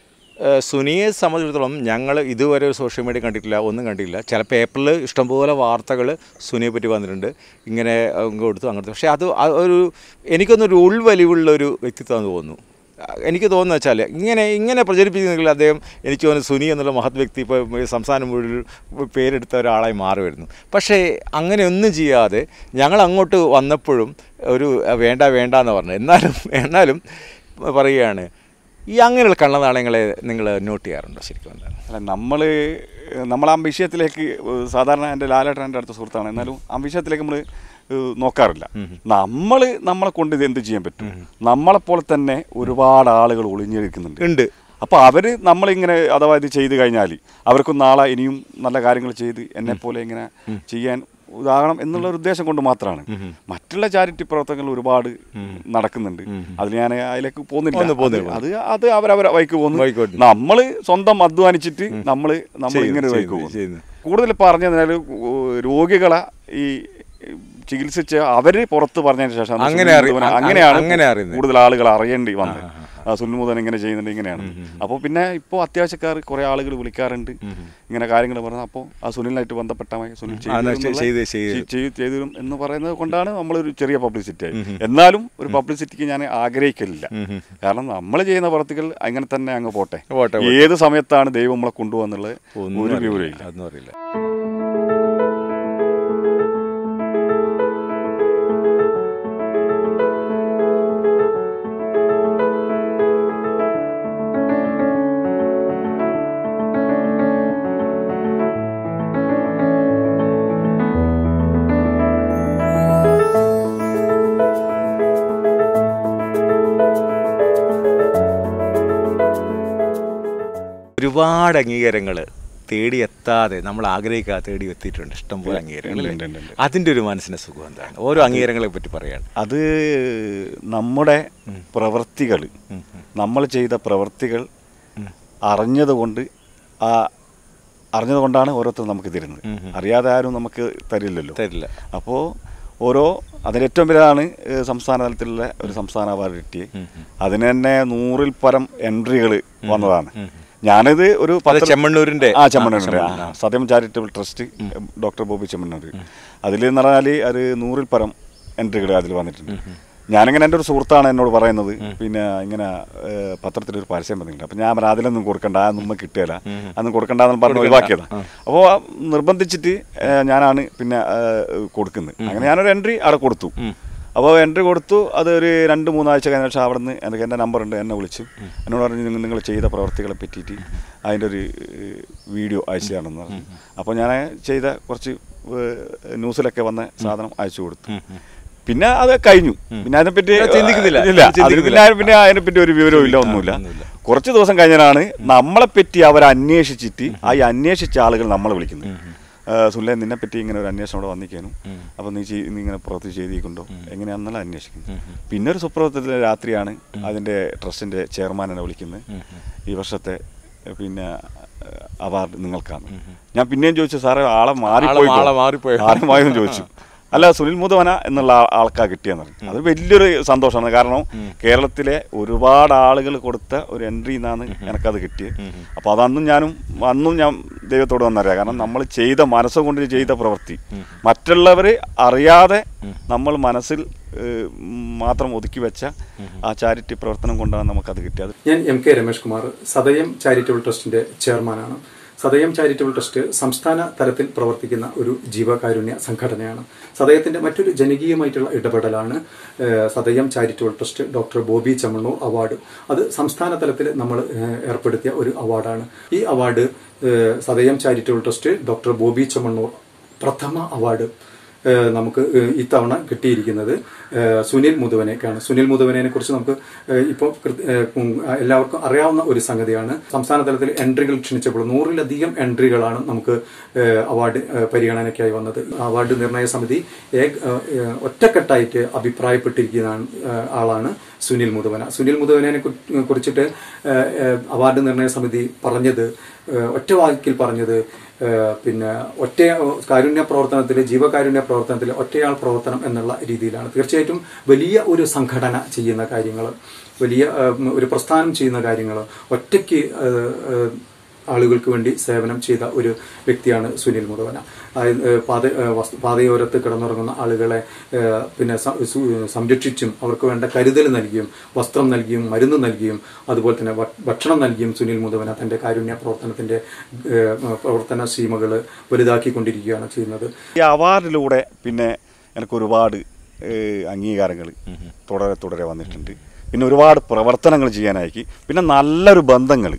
ആ, സുനിയെ സംബന്ധിച്ചിടത്തോളം ഞങ്ങൾ ഇതുവരെ ഒരു സോഷ്യൽ മീഡിയ കണ്ടിട്ടില്ല ഒന്നും കണ്ടിട്ടില്ല ചില പേപ്പറിൽ ഇഷ്ടംപോലെ വാർത്തകൾ സുനിയെ പറ്റി വന്നിട്ടുണ്ട് ഇങ്ങനെ അങ്ങ് കൊടുത്തു അങ്ങനത്തെ പക്ഷേ അത് ആ ഒരു എനിക്കൊന്നൊരു ഉൾവലിവുള്ള ഒരു വ്യക്തിത്വമാണെന്ന് തോന്നുന്നു എനിക്ക് തോന്നുന്നത് വെച്ചാൽ ഇങ്ങനെ ഇങ്ങനെ പ്രചരിപ്പിക്കുന്നെങ്കിൽ അദ്ദേഹം എനിക്ക് തോന്നുന്നു സുനി എന്നുള്ള മഹത് വ്യക്തി ഇപ്പോൾ സംസ്ഥാനം മുഴുവൻ പേരെടുത്ത ഒരാളായി മാറുമായിരുന്നു പക്ഷേ അങ്ങനെ ഒന്നും ചെയ്യാതെ ഞങ്ങൾ അങ്ങോട്ട് വന്നപ്പോഴും ഒരു വേണ്ട വേണ്ട എന്ന് പറഞ്ഞു എന്നാലും എന്നാലും പറയുകയാണ് ഈ അങ്ങനെയുള്ള കള്ളനാണയങ്ങളെ നിങ്ങൾ നോട്ട് ചെയ്യാറുണ്ടോ ശരിക്കും എന്താണ് അല്ല നമ്മൾ നമ്മൾ ആ വിഷയത്തിലേക്ക് ഏഹ്, സാധാരണ എൻ്റെ ലാലേട്ടൻ എൻ്റെ അടുത്ത സുഹൃത്താണ് എന്നാലും ആ വിഷയത്തിലേക്ക് നമ്മൾ നോക്കാറില്ല നമ്മൾ നമ്മളെ കൊണ്ട് ഇത് എന്ത് ചെയ്യാൻ പറ്റും നമ്മളെപ്പോലെ തന്നെ ഒരുപാട് ആളുകൾ ഒളിഞ്ഞിരിക്കുന്നുണ്ട് ഉണ്ട് അപ്പോൾ അവർ നമ്മളിങ്ങനെ അഥവാ ഇത് ചെയ്ത് കഴിഞ്ഞാൽ അവർക്കും നാളെ ഇനിയും നല്ല കാര്യങ്ങൾ ചെയ്ത് എന്നെ പോലെ ഇങ്ങനെ ചെയ്യാൻ ഇതാകണം എന്നുള്ള ഒരു ഉദ്ദേശം കൊണ്ട് മാത്രമാണ് മറ്റുള്ള ചാരിറ്റി പ്രവർത്തനങ്ങൾ ഒരുപാട് നടക്കുന്നുണ്ട് അതിൽ ഞാൻ അതിലേക്ക് ഒന്ന് പോകുന്നില്ല പോകുന്നില്ല. അത് അത് അവരവരെ വൈക്ക് വഴിക്ക് പോകുന്നു പോകുന്നു. നമ്മൾ സ്വന്തം അധ്വാനിച്ചിട്ട് നമ്മൾ നമ്മൾ ചെയ്യുന്നു, ഇങ്ങനെ ഒരു വഴിക്ക് ചെയ്യുന്നു, പോകുന്നു ചെയ്യുന്നു. കൂടുതൽ പറഞ്ഞതിനാൽ രോഗികളെ ഈ ചികിത്സിച്ച് അവര് പുറത്ത് പറഞ്ഞതിന് ശേഷം അങ്ങനെ അറിയ- അ- അങ്ങനെയാണ് അങ്ങനെ അറിയുന്നത്. കൂടുതൽ ആളുകൾ അറിയേണ്ടി വന്നത് ആ സുൽമുദൻ ഇങ്ങനെ ചെയ്യുന്നുണ്ട് ഇങ്ങനെയാണ് അപ്പോൾ പിന്നെ ഇപ്പോൾ അത്യാവശ്യക്കാർ കുറേ ആളുകൾ വിളിക്കാറുണ്ട് ഇങ്ങനെ കാര്യങ്ങൾ പറഞ്ഞു അപ്പോൾ ആ സുനിലിനായിട്ട് ബന്ധപ്പെട്ടാൽ മതി സുനിൽ ചെയ്തു ആ, എന്നാ തരും എന്നുള്ള- ചെയ്ത് ചെയ്ത് ചെയ്- ചെയ്ത് ചെയ്തു തരും എന്ന് പറയുന്നത് കൊണ്ടാണ് നമ്മളൊരു ചെറിയ പബ്ലിസിറ്റി ആയി എന്നാലും ഒരു പബ്ലിസിറ്റിക്ക് ഞാൻ ആഗ്രഹിക്കലില്ല കാരണം നമ്മൾ ചെയ്യുന്ന പ്രവർത്തികൾ അങ്ങനെ തന്നെ അങ്ങ് പോട്ടെ പോട്ടെ, ഏത് സമയത്താണ് ദൈവം നമ്മളെ കൊണ്ടുപോകുന്നുള്ളത് ഒന്നും ഒരു അറിയില്ല. വിവരമില്ല അതൊന്നും അറിയില്ല ഒരുപാട് അംഗീകാരങ്ങൾ തേടി എത്താതെ നമ്മൾ ആഗ്രഹിക്കാതെ തേടി എത്തിയിട്ടുണ്ട് ഇഷ്ടംപോലെ അംഗീകാരങ്ങൾ ഉണ്ട്, അല്ലേ? ഉണ്ട്, ഉണ്ട്. അതിൻ്റെ ഒരു മനസ്സിന് സുഖം എന്താണ് ഓരോ അംഗീകാരങ്ങളെ പറ്റി പറയാണ് അത് നമ്മുടെ പ്രവൃത്തികൾ നമ്മൾ ചെയ്ത പ്രവൃത്തികൾ അറിഞ്ഞതുകൊണ്ട് ആ അറിഞ്ഞതുകൊണ്ടാണ് ഓരോരുത്തർ നമുക്ക് തരുന്നത് അറിയാതെ ആരും നമുക്ക് തരില്ലല്ലോ തരില്ല അപ്പോൾ ഓരോ അതിന് ഏറ്റവും വലുതാണ് ഏഹ്, സംസ്ഥാന തലത്തിലുള്ള ഒരു സംസ്ഥാന അവാർഡ് കിട്ടി അതിന് തന്നെ നൂറിൽ പരം എൻട്രികൾ വന്നതാണ് ഞാനിത് ഒരു അത് പത്ര- ചെമ്മണ്ണൂരിന്റെ ആ ചെമ്മണ്ണൂരിന്റെ ആ, ആ, Satyam charitable trust doctor Bobby Chemmanur അതിൽ എന്ന് പറഞ്ഞാൽ ഒരു നൂറിൽ പരം എൻട്രികൾ അതിൽ വന്നിട്ടുണ്ട് ഞാനിങ്ങനെ എൻ്റെ ഒരു സുഹൃത്താണ് എന്നോട് പറയുന്നത് പിന്നെ ഇങ്ങനെ ഏഹ്, പത്രത്തിൽ ഒരു പരസ്യം വന്നിട്ടുണ്ട് അപ്പം ഞാൻ പറഞ്ഞു അതിലൊന്നും കൊടുക്കണ്ട അതൊന്നും കിട്ടുകയില്ല അതൊന്നും കൊടുക്കണ്ടെന്ന് പറഞ്ഞ് ഒഴിവാക്കിയതാണ് അപ്പോൾ നിർബന്ധിച്ചിട്ട് ഏഹ്, ഞാനാണ് പിന്നെ ഏഹ്, കൊടുക്കുന്നത് അങ്ങനെ ഞാനൊരു എൻട്രി അവിടെ കൊടുത്തു അപ്പോൾ എൻട്രി കൊടുത്തു അത് ഒരു രണ്ട് മൂന്നാഴ്ച കഴിഞ്ഞ ശേഷം അവിടെ നിന്ന് എനിക്ക് എൻ്റെ നമ്പർ ഉണ്ട് എന്നെ വിളിച്ചു എന്നോട് പറഞ്ഞു നിങ്ങൾ നിങ്ങൾ ചെയ്ത പ്രവർത്തികളെ പറ്റിയിട്ട് അതിൻ്റെ ഒരു ഏഹ്, വീഡിയോ അയച്ചു തരണമെന്ന് പറഞ്ഞു അപ്പോൾ ഞാൻ ചെയ്ത കുറച്ച് ഏഹ്, ന്യൂസിലൊക്കെ വന്ന സാധനം അയച്ചു കൊടുത്തു പിന്നെ അത് കഴിഞ്ഞു പിന്നെ അതിനെപ്പറ്റി അത് ചിന്തിക്കുന്നില്ല. ഇല്ല അതിന് ചിന്തിക്കുന്നില്ല. പിന്നെ പിന്നെ അതിനെപ്പറ്റി ഒരു വിവരവും ഇല്ല ഒന്നുമില്ല ഒന്നുമില്ല. കുറച്ച് ദിവസം കഴിഞ്ഞാണ് നമ്മളെ പറ്റി അവർ അന്വേഷിച്ചിട്ട് ആ ഈ അന്വേഷിച്ച ആളുകൾ നമ്മളെ വിളിക്കുന്നത് സുല്ലേ നിന്നെ പറ്റി ഇങ്ങനെ ഒരു അന്വേഷണം അവിടെ വന്നിക്കാനും അപ്പോൾ നീ ചെയ്- നീ ഇങ്ങനെ പ്രവൃത്തി ചെയ്തിട്ടുണ്ടോ എങ്ങനെയാണെന്നല്ല അന്വേഷിക്കുന്നത് പിന്നെ ഒരു സുപ്രഭാതത്തിലെ രാത്രിയാണ് അതിൻ്റെ ട്രസ്റ്റിൻ്റെ ചെയർമാൻ എന്നെ വിളിക്കുന്നത് ഈ വർഷത്തെ ഏഹ്, പിന്നെ ഏഹ്, അവാർഡ് നിങ്ങൾക്കാണ് ഞാൻ പിന്നെയും ചോദിച്ചു സാറേ ആളെ മാറിപ്പോയി ആളെ മാറിപ്പോയോ? ആളെ മാറിയെന്ന് ചോദിച്ചു അല്ല സുനിൽ മുതവന എന്നുള്ള ആ- ആൾക്കാ കിട്ടിയെന്ന് പറഞ്ഞു അത് വലിയൊരു സന്തോഷമാണ് കാരണം കേരളത്തിലെ ഒരുപാട് ആളുകൾ കൊടുത്ത ഒരു എൻട്രി നിന്നാണ് എനിക്കത് കിട്ടിയത് അപ്പോൾ അതന്നും ഞാനും അന്നും ഞാൻ ദൈവത്തോട് വന്നറിയാം കാരണം നമ്മൾ ചെയ്ത മനസ്സുകൊണ്ട് ചെയ്ത പ്രവൃത്തി മറ്റുള്ളവർ അറിയാതെ നമ്മൾ മനസ്സിൽ ഏഹ്, മാത്രം ഒതുക്കി വെച്ച ആ ചാരിറ്റി പ്രവർത്തനം കൊണ്ടാണ് നമുക്കത് കിട്ടിയത് ഞാൻ എം കെ രമേഷ് കുമാർ സദയം ചാരിറ്റബിൾ ട്രസ്റ്റിന്റെ ചെയർമാനാണ് സദയം ചാരിറ്റബിൾ ട്രസ്റ്റ് സംസ്ഥാന തലത്തിൽ പ്രവർത്തിക്കുന്ന ഒരു ജീവകാരുണ്യ സംഘടനയാണ് സദയത്തിന്റെ മറ്റൊരു ജനകീയമായിട്ടുള്ള ഇടപെടലാണ് ഏഹ്, Sadayam charitable trust doctor Bobby Chemmanur award അത് സംസ്ഥാന തലത്തിൽ നമ്മൾ ഏഹ്, ഏർപ്പെടുത്തിയ ഒരു അവാർഡാണ് ഈ അവാർഡ് ഏഹ്, Sadayam charitable trust doctor Bobby Chemmanur പ്രഥമ അവാർഡ് ഏഹ് നമുക്ക് ഏഹ് ഇത്തവണ കിട്ടിയിരിക്കുന്നത് ഏഹ് സുനിൽ മുതുവനേക്കാണ് സുനിൽ മുതുവനെ കുറിച്ച് നമുക്ക് ഏഹ് ഇപ്പോൾ കൃത്യ- ഏഹ് ഉം എല്ലാവർക്കും അറിയാവുന്ന ഒരു സംഗതിയാണ് സംസ്ഥാന തലത്തിൽ എൻട്രികൾ ക്ഷണിച്ചപ്പോൾ നൂറിലധികം എൻട്രികളാണ് നമുക്ക് ഏഹ് അവാർഡ് ഏഹ് പരിഗണനയ്ക്കായി വന്നത് അവാർഡ് നിർണയ സമിതി ഏക- ഏഹ് ഒറ്റക്കെട്ടായിട്ട് അഭിപ്രായപ്പെട്ടിരിക്കുന്ന ഏഹ് ആളാണ് സുനിൽ മുതുവന സുനിൽ മുതുവനെ കു- കുറിച്ചിട്ട് ഏഹ് ഏഹ് അവാർഡ് നിർണയ സമിതി പറഞ്ഞത് ഏഹ് ഒറ്റ വാക്കിൽ പറഞ്ഞത് ഏഹ് പിന്നെ ഒറ്റ കാരുണ്യ പ്രവർത്തനത്തിൽ ജീവകാരുണ്യ പ്രവർത്തനത്തിൽ ഒറ്റയാൾ പ്രവർത്തനം എന്നുള്ള രീതിയിലാണ് തീർച്ചയായിട്ടും വലിയ ഒരു സംഘടന ചെയ്യുന്ന കാര്യങ്ങൾ വലിയ ഏഹ്, ഒരു പ്രസ്ഥാനം ചെയ്യുന്ന കാര്യങ്ങൾ ഒറ്റയ്ക്ക് ഏഹ്, ഏഹ്, ആളുകൾക്ക് വേണ്ടി സേവനം ചെയ്ത ഒരു വ്യക്തിയാണ് സുനിൽ മുതവന അതായത്, ഏഹ്, പാത ഏഹ്, വസ്തു- പാതയോരത്ത് കിടന്നുറങ്ങുന്ന ആളുകളെ ഏഹ്, പിന്നെ സ- സു- സംരക്ഷിച്ചും അവർക്ക് വേണ്ട കരുതൽ നൽകിയും വസ്ത്രം നൽകിയും മരുന്ന് നൽകിയും അതുപോലെ തന്നെ ഭ- ഭക്ഷണം നൽകിയും സുനിൽ മുതവന തന്റെ കാരുണ്യ പ്രവർത്തനത്തിന്റെ ഏഹ്, പ്രവർത്തന സീമകൾ വലുതാക്കിക്കൊണ്ടിരിക്കുകയാണ് ചെയ്യുന്നത് ഈ അവാർഡിലൂടെ പിന്നെ എനിക്ക് ഒരുപാട് അംഗീകാരങ്ങൾ തുടരെ തുടരെ വന്നിട്ടുണ്ട് പിന്നെ ഒരുപാട് പ്രവർത്തനങ്ങൾ ചെയ്യാനായി പിന്നെ നല്ലൊരു ബന്ധങ്ങൾ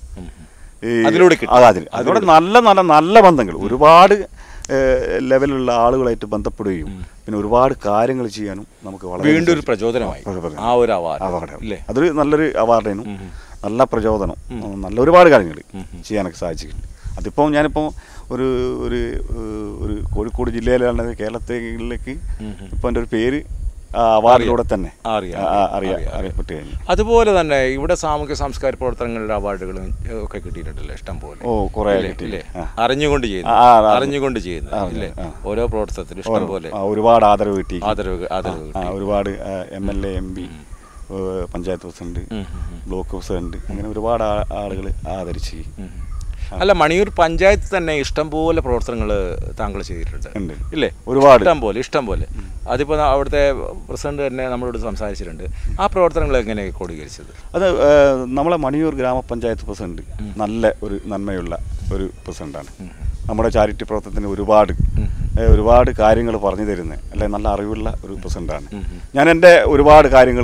അതിലൂടെ കിട്ടി. അതിൽ അതിലൂടെ നല്ല നല്ല നല്ല ബന്ധങ്ങൾ ഒരുപാട് ഏഹ്, ലെവലിലുള്ള ആളുകളായിട്ട് ബന്ധപ്പെടുകയും പിന്നെ ഒരുപാട് കാര്യങ്ങൾ ചെയ്യാനും നമുക്ക് വളരെ വീണ്ടും ഒരു പ്രചോദനമായി പ്രചോദനം. ആ ഒരു അവാർഡ് അവാർഡ് ഇല്ലേ അതൊരു നല്ലൊരു അവാർഡായിരുന്നു നല്ല പ്രചോദനം നല്ല ഒരുപാട് കാര്യങ്ങൾ ചെയ്യാനൊക്കെ സാധിച്ചിട്ടുണ്ട് അതിപ്പോൾ ഞാനിപ്പോൾ ഒരു ഒരു ഏഹ്, ഒരു കോഴിക്കോട് ജില്ലയിലാണ് കേരളത്തിലേക്ക് ഇപ്പോൾ എൻ്റെ ഒരു പേര് ആ അവാർഡിലൂടെ തന്നെ അറിയാം. ആ, ആ, അറിയാം അറിയാം. അറിയപ്പെട്ട് കഴിഞ്ഞു അതുപോലെ തന്നെ ഇവിടെ സാമൂഹ്യ സാംസ്കാരിക പ്രവർത്തനങ്ങളുടെ അവാർഡുകളും ഏഹ്, ഒക്കെ കിട്ടിയിട്ടുണ്ടല്ലോ ഇഷ്ടം പോലെ ഓ കുറേ ഇല്ലേ? കിട്ടി ഇല്ലേ? ആ. അറിഞ്ഞുകൊണ്ട് ആ, ചെയ്യുന്നത് ആ, ആ. അറിഞ്ഞുകൊണ്ട് ചെയ്യുന്നത് ആ, ഇല്ലേ ആ. ഓരോ പ്രവർത്തനത്തിലും ഇഷ്ടം പോലെ ആ, ഒരുപാട് ആദരവ് കിട്ടി ആദരവ് ആദരവ് ആ, കിട്ടി. ഒരുപാട് M L A M P panchayat president ഉം, ഉം, ഉം. ബ്ലോക്ക് പ്രസിഡന്റ് അങ്ങനെ ഒരുപാട് ആളുകൾ ആദരിച്ച് ഉം. അല്ല മണിയൂർ പഞ്ചായത്ത് തന്നെ ഇഷ്ടം പോലെ പ്രവർത്തനങ്ങൾ താങ്കൾ ചെയ്തിട്ടുണ്ട് ഉണ്ട്. ഇല്ലേ ഒരുപാട്. ഇഷ്ടം പോലെ ഇഷ്ടം പോലെ അതിപ്പോൾ അവിടുത്തെ പ്രസിഡന്റ് തന്നെ നമ്മളോട് സംസാരിച്ചിട്ടുണ്ട് ആ പ്രവർത്തനങ്ങൾ എങ്ങനെ ക്രോഡീകരിച്ചത് അത് ഏഹ്, നമ്മളെ മണിയൂർ ഗ്രാമപഞ്ചായത്ത് പ്രസിഡന്റ് നല്ല ഒരു നന്മയുള്ള ഒരു പ്രസിഡന്റാണ് നമ്മുടെ ചാരിറ്റി പ്രവർത്തനത്തിന് ഒരുപാട് ഏഹ്, ഒരുപാട് കാര്യങ്ങൾ പറഞ്ഞു തരുന്നത് അല്ലെ നല്ല അറിവുള്ള ഒരു പ്രസിഡന്റാണ് ഞാൻ എൻ്റെ ഒരുപാട് കാര്യങ്ങൾ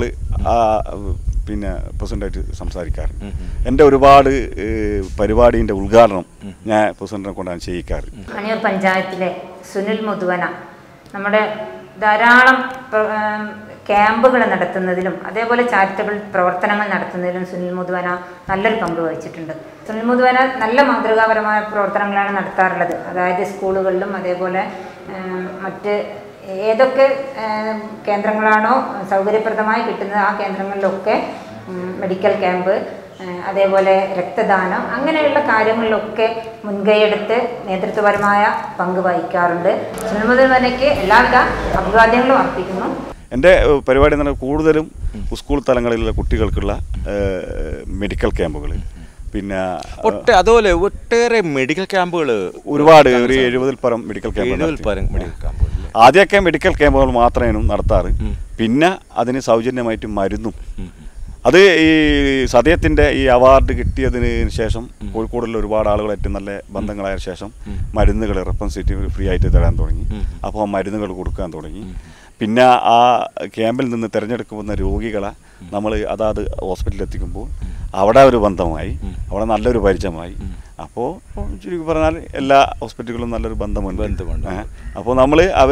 പിന്നെ പ്രസിഡന്റായിട്ട് സംസാരിക്കാറുണ്ട് എൻ്റെ ഒരുപാട് ഏഹ്, പരിപാടീൻ്റെ ഉദ്ഘാടനം ഞാൻ പ്രസിഡന്റിനെ കൊണ്ടാണ് ചെയ്യിക്കാറ് മണിയൂർ പഞ്ചായത്തിലെ സുനിൽ മുതുവന നമ്മുടെ ധാരാളം പ്ര- ഏം, ക്യാമ്പുകൾ നടത്തുന്നതിലും അതേപോലെ ചാരിറ്റബിൾ പ്രവർത്തനങ്ങൾ നടത്തുന്നതിലും സുനിൽ മുതുവന നല്ലൊരു പങ്ക് വഹിച്ചിട്ടുണ്ട് സുനിൽ മുതുവന നല്ല മാതൃകാപരമായ പ്രവർത്തനങ്ങളാണ് നടത്താറുള്ളത് അതായത് സ്കൂളുകളിലും അതേപോലെ ഏം, മറ്റ് ഏതൊക്കെ ഏം, കേന്ദ്രങ്ങളാണോ സൗകര്യപ്രദമായി കിട്ടുന്നത് ആ കേന്ദ്രങ്ങളിലൊക്കെ ഉം, മെഡിക്കൽ ക്യാമ്പ് ഏഹ് അതേപോലെ രക്തദാനം അങ്ങനെയുള്ള കാര്യങ്ങളിലൊക്കെ മുൻകൈയെടുത്ത് നേതൃത്വപരമായ പങ്ക് വഹിക്കാറുണ്ട് സുനിൽമുതൽവനയ്ക്ക് എല്ലാവിധ അഭിവാദ്യങ്ങളും അർപ്പിക്കുന്നു എൻ്റെ ഏഹ്, പരിപാടി എന്ന് പറഞ്ഞാൽ കൂടുതലും സ്കൂൾ തലങ്ങളിലുള്ള കുട്ടികൾക്കുള്ള ഏഹ്, മെഡിക്കൽ ക്യാമ്പുകൾ പിന്നെ ഒട്ടേ അതുപോലെ ഒട്ടേറെ മെഡിക്കൽ ക്യാമ്പുകൾ ഒരുപാട് ഒരു എഴുപതിൽ പരം മെഡിക്കൽ ക്യാമ്പുകൾ എഴുപതിൽ നടത്തി. പരം മെഡിക്കൽ ക്യാമ്പുകൾ അല്ലേ? ആദ്യമൊക്കെ മെഡിക്കൽ ക്യാമ്പുകൾ മാത്രമേ നടത്താറ് പിന്നെ അതിന് സൗജന്യമായിട്ട് മരുന്നും അത് ഈ സദയത്തിൻ്റെ ഈ അവാർഡ് കിട്ടിയതിന് ശേഷം കോഴിക്കോടുള്ള ഒരുപാട് ആളുകളായിട്ട് നല്ല ബന്ധങ്ങളായ ശേഷം മരുന്നുകൾ റെസ്പോൺസിറ്റീവ് ഫ്രീ ആയിട്ട് തരാൻ തുടങ്ങി അപ്പോൾ ആ മരുന്നുകൾ കൊടുക്കാൻ തുടങ്ങി പിന്നെ ആ ക്യാമ്പിൽ നിന്ന് തിരഞ്ഞെടുക്കുന്ന രോഗികളെ നമ്മൾ അതാത് ഹോസ്പിറ്റലിൽ എത്തിക്കുമ്പോൾ അവിടെ ഒരു ബന്ധമായി അവിടെ നല്ലൊരു പരിചയമായി അപ്പോൾ ചുരുക്കി പറഞ്ഞാൽ എല്ലാ ഹോസ്പിറ്റലുകളും നല്ലൊരു ബന്ധമുണ്ട് ബന്ധമുണ്ട്. ഏ. അപ്പോൾ നമ്മൾ അവർ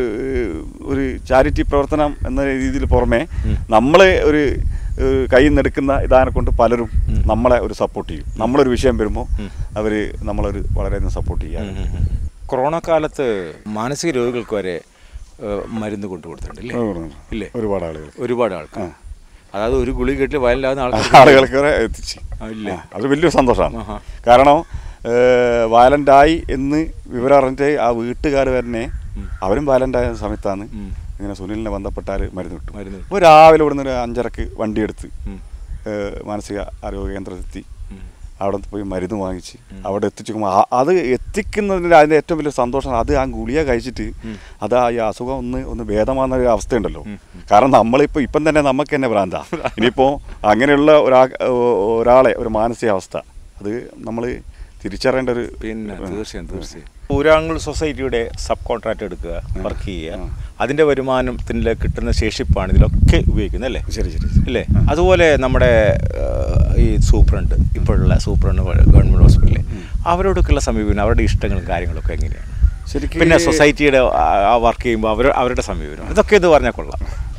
ഒരു ചാരിറ്റി പ്രവർത്തനം എന്ന രീതിയിൽ പുറമെ നമ്മൾ ഒരു ഏഹ്, കയ്യിൽ നിന്ന് എടുക്കുന്ന ഇതാനെ കൊണ്ട് പലരും നമ്മളെ ഒരു സപ്പോർട്ട് ചെയ്യും നമ്മളൊരു വിഷയം വരുമ്പോൾ അവർ നമ്മളൊരു വളരെയധികം സപ്പോർട്ട് ചെയ്യാറുണ്ട് കൊറോണ കാലത്ത് മാനസിക രോഗികൾക്ക് വരെ ഏഹ്, മരുന്ന് കൊണ്ടു കൊടുത്തിട്ടുണ്ടല്ലേ ഇല്ലേ ഒരുപാട് ആളുകൾ ഒരുപാട് ആൾക്കാർ അതായത് ഒരു ഗുളി കെട്ടി വയലിലാവുന്ന ആൾക്കാർ ആളുകൾക്ക് വരെ എത്തിച്ച് ആ, ഇല്ലേ? ആ, അത് വലിയൊരു സന്തോഷമാണ് ആഹാ. കാരണം വയലൻ്റായി എന്ന് വിവരം അറിഞ്ഞിട്ട് ആ വീട്ടുകാർ തന്നെ അവരും വയലൻ്റായ സമയത്താണ് ഇങ്ങനെ സുനിലിനെ ബന്ധപ്പെട്ടാൽ മരുന്ന് കിട്ടും മരുന്ന് കിട്ടും. അപ്പോൾ രാവിലെ ഇവിടുന്ന് ഒരു അഞ്ചരക്ക് വണ്ടി എടുത്ത് ഉം. ഏഹ്, മാനസിക ആരോഗ്യ കേന്ദ്രത്തിലെത്തി അവിടെ പോയി മരുന്ന് വാങ്ങിച്ച് അവിടെ എത്തിച്ചു അത് എത്തിക്കുന്നതിന് അതിൻ്റെ ഏറ്റവും വലിയ സന്തോഷം അത് ആ ഗുളിക കഴിച്ചിട്ട് അത് ആ ഈ അസുഖം ഒന്ന് ഒന്ന് ഭേദമാകുന്ന ഒരു അവസ്ഥയുണ്ടല്ലോ കാരണം നമ്മളിപ്പോൾ ഇപ്പം തന്നെ നമുക്ക് തന്നെ ഭ്രാന്താ ഇനിയിപ്പോൾ അങ്ങനെയുള്ള ഒരാ ഒരാളെ ഒരു മാനസികാവസ്ഥ അത് നമ്മൾ തിരിച്ചറിയേണ്ട ഒരു പിന്നെ തീർച്ചയായും തീർച്ചയായും ഊരാങ്കുൾ സൊസൈറ്റിയുടെ സബ് കോൺട്രാക്ട് എടുക്കുക വർക്ക് ചെയ്യുക അതിൻ്റെ വരുമാനത്തിൽ കിട്ടുന്ന ശേഷിപ്പാണ് ഇതിലൊക്കെ ഉപയോഗിക്കുന്നത് അല്ലേ ശരി ശരി അല്ലേ അതുപോലെ നമ്മുടെ ഏഹ്, ഈ സൂപ്രണ്ട് ഇപ്പോഴുള്ള സൂപ്രണ്ട് ഗവൺമെൻറ് ഹോസ്പിറ്റലിൽ അവരോടൊക്കെയുള്ള സമീപനം അവരുടെ ഇഷ്ടങ്ങളും കാര്യങ്ങളൊക്കെ എങ്ങനെയാണ് ശരിക്കും പിന്നെ സൊസൈറ്റിയുടെ ആ വർക്ക് ചെയ്യുമ്പോൾ അവർ അവരുടെ സമീപനം ഇതൊക്കെ ഇത് പറഞ്ഞാൽ കൊള്ളാം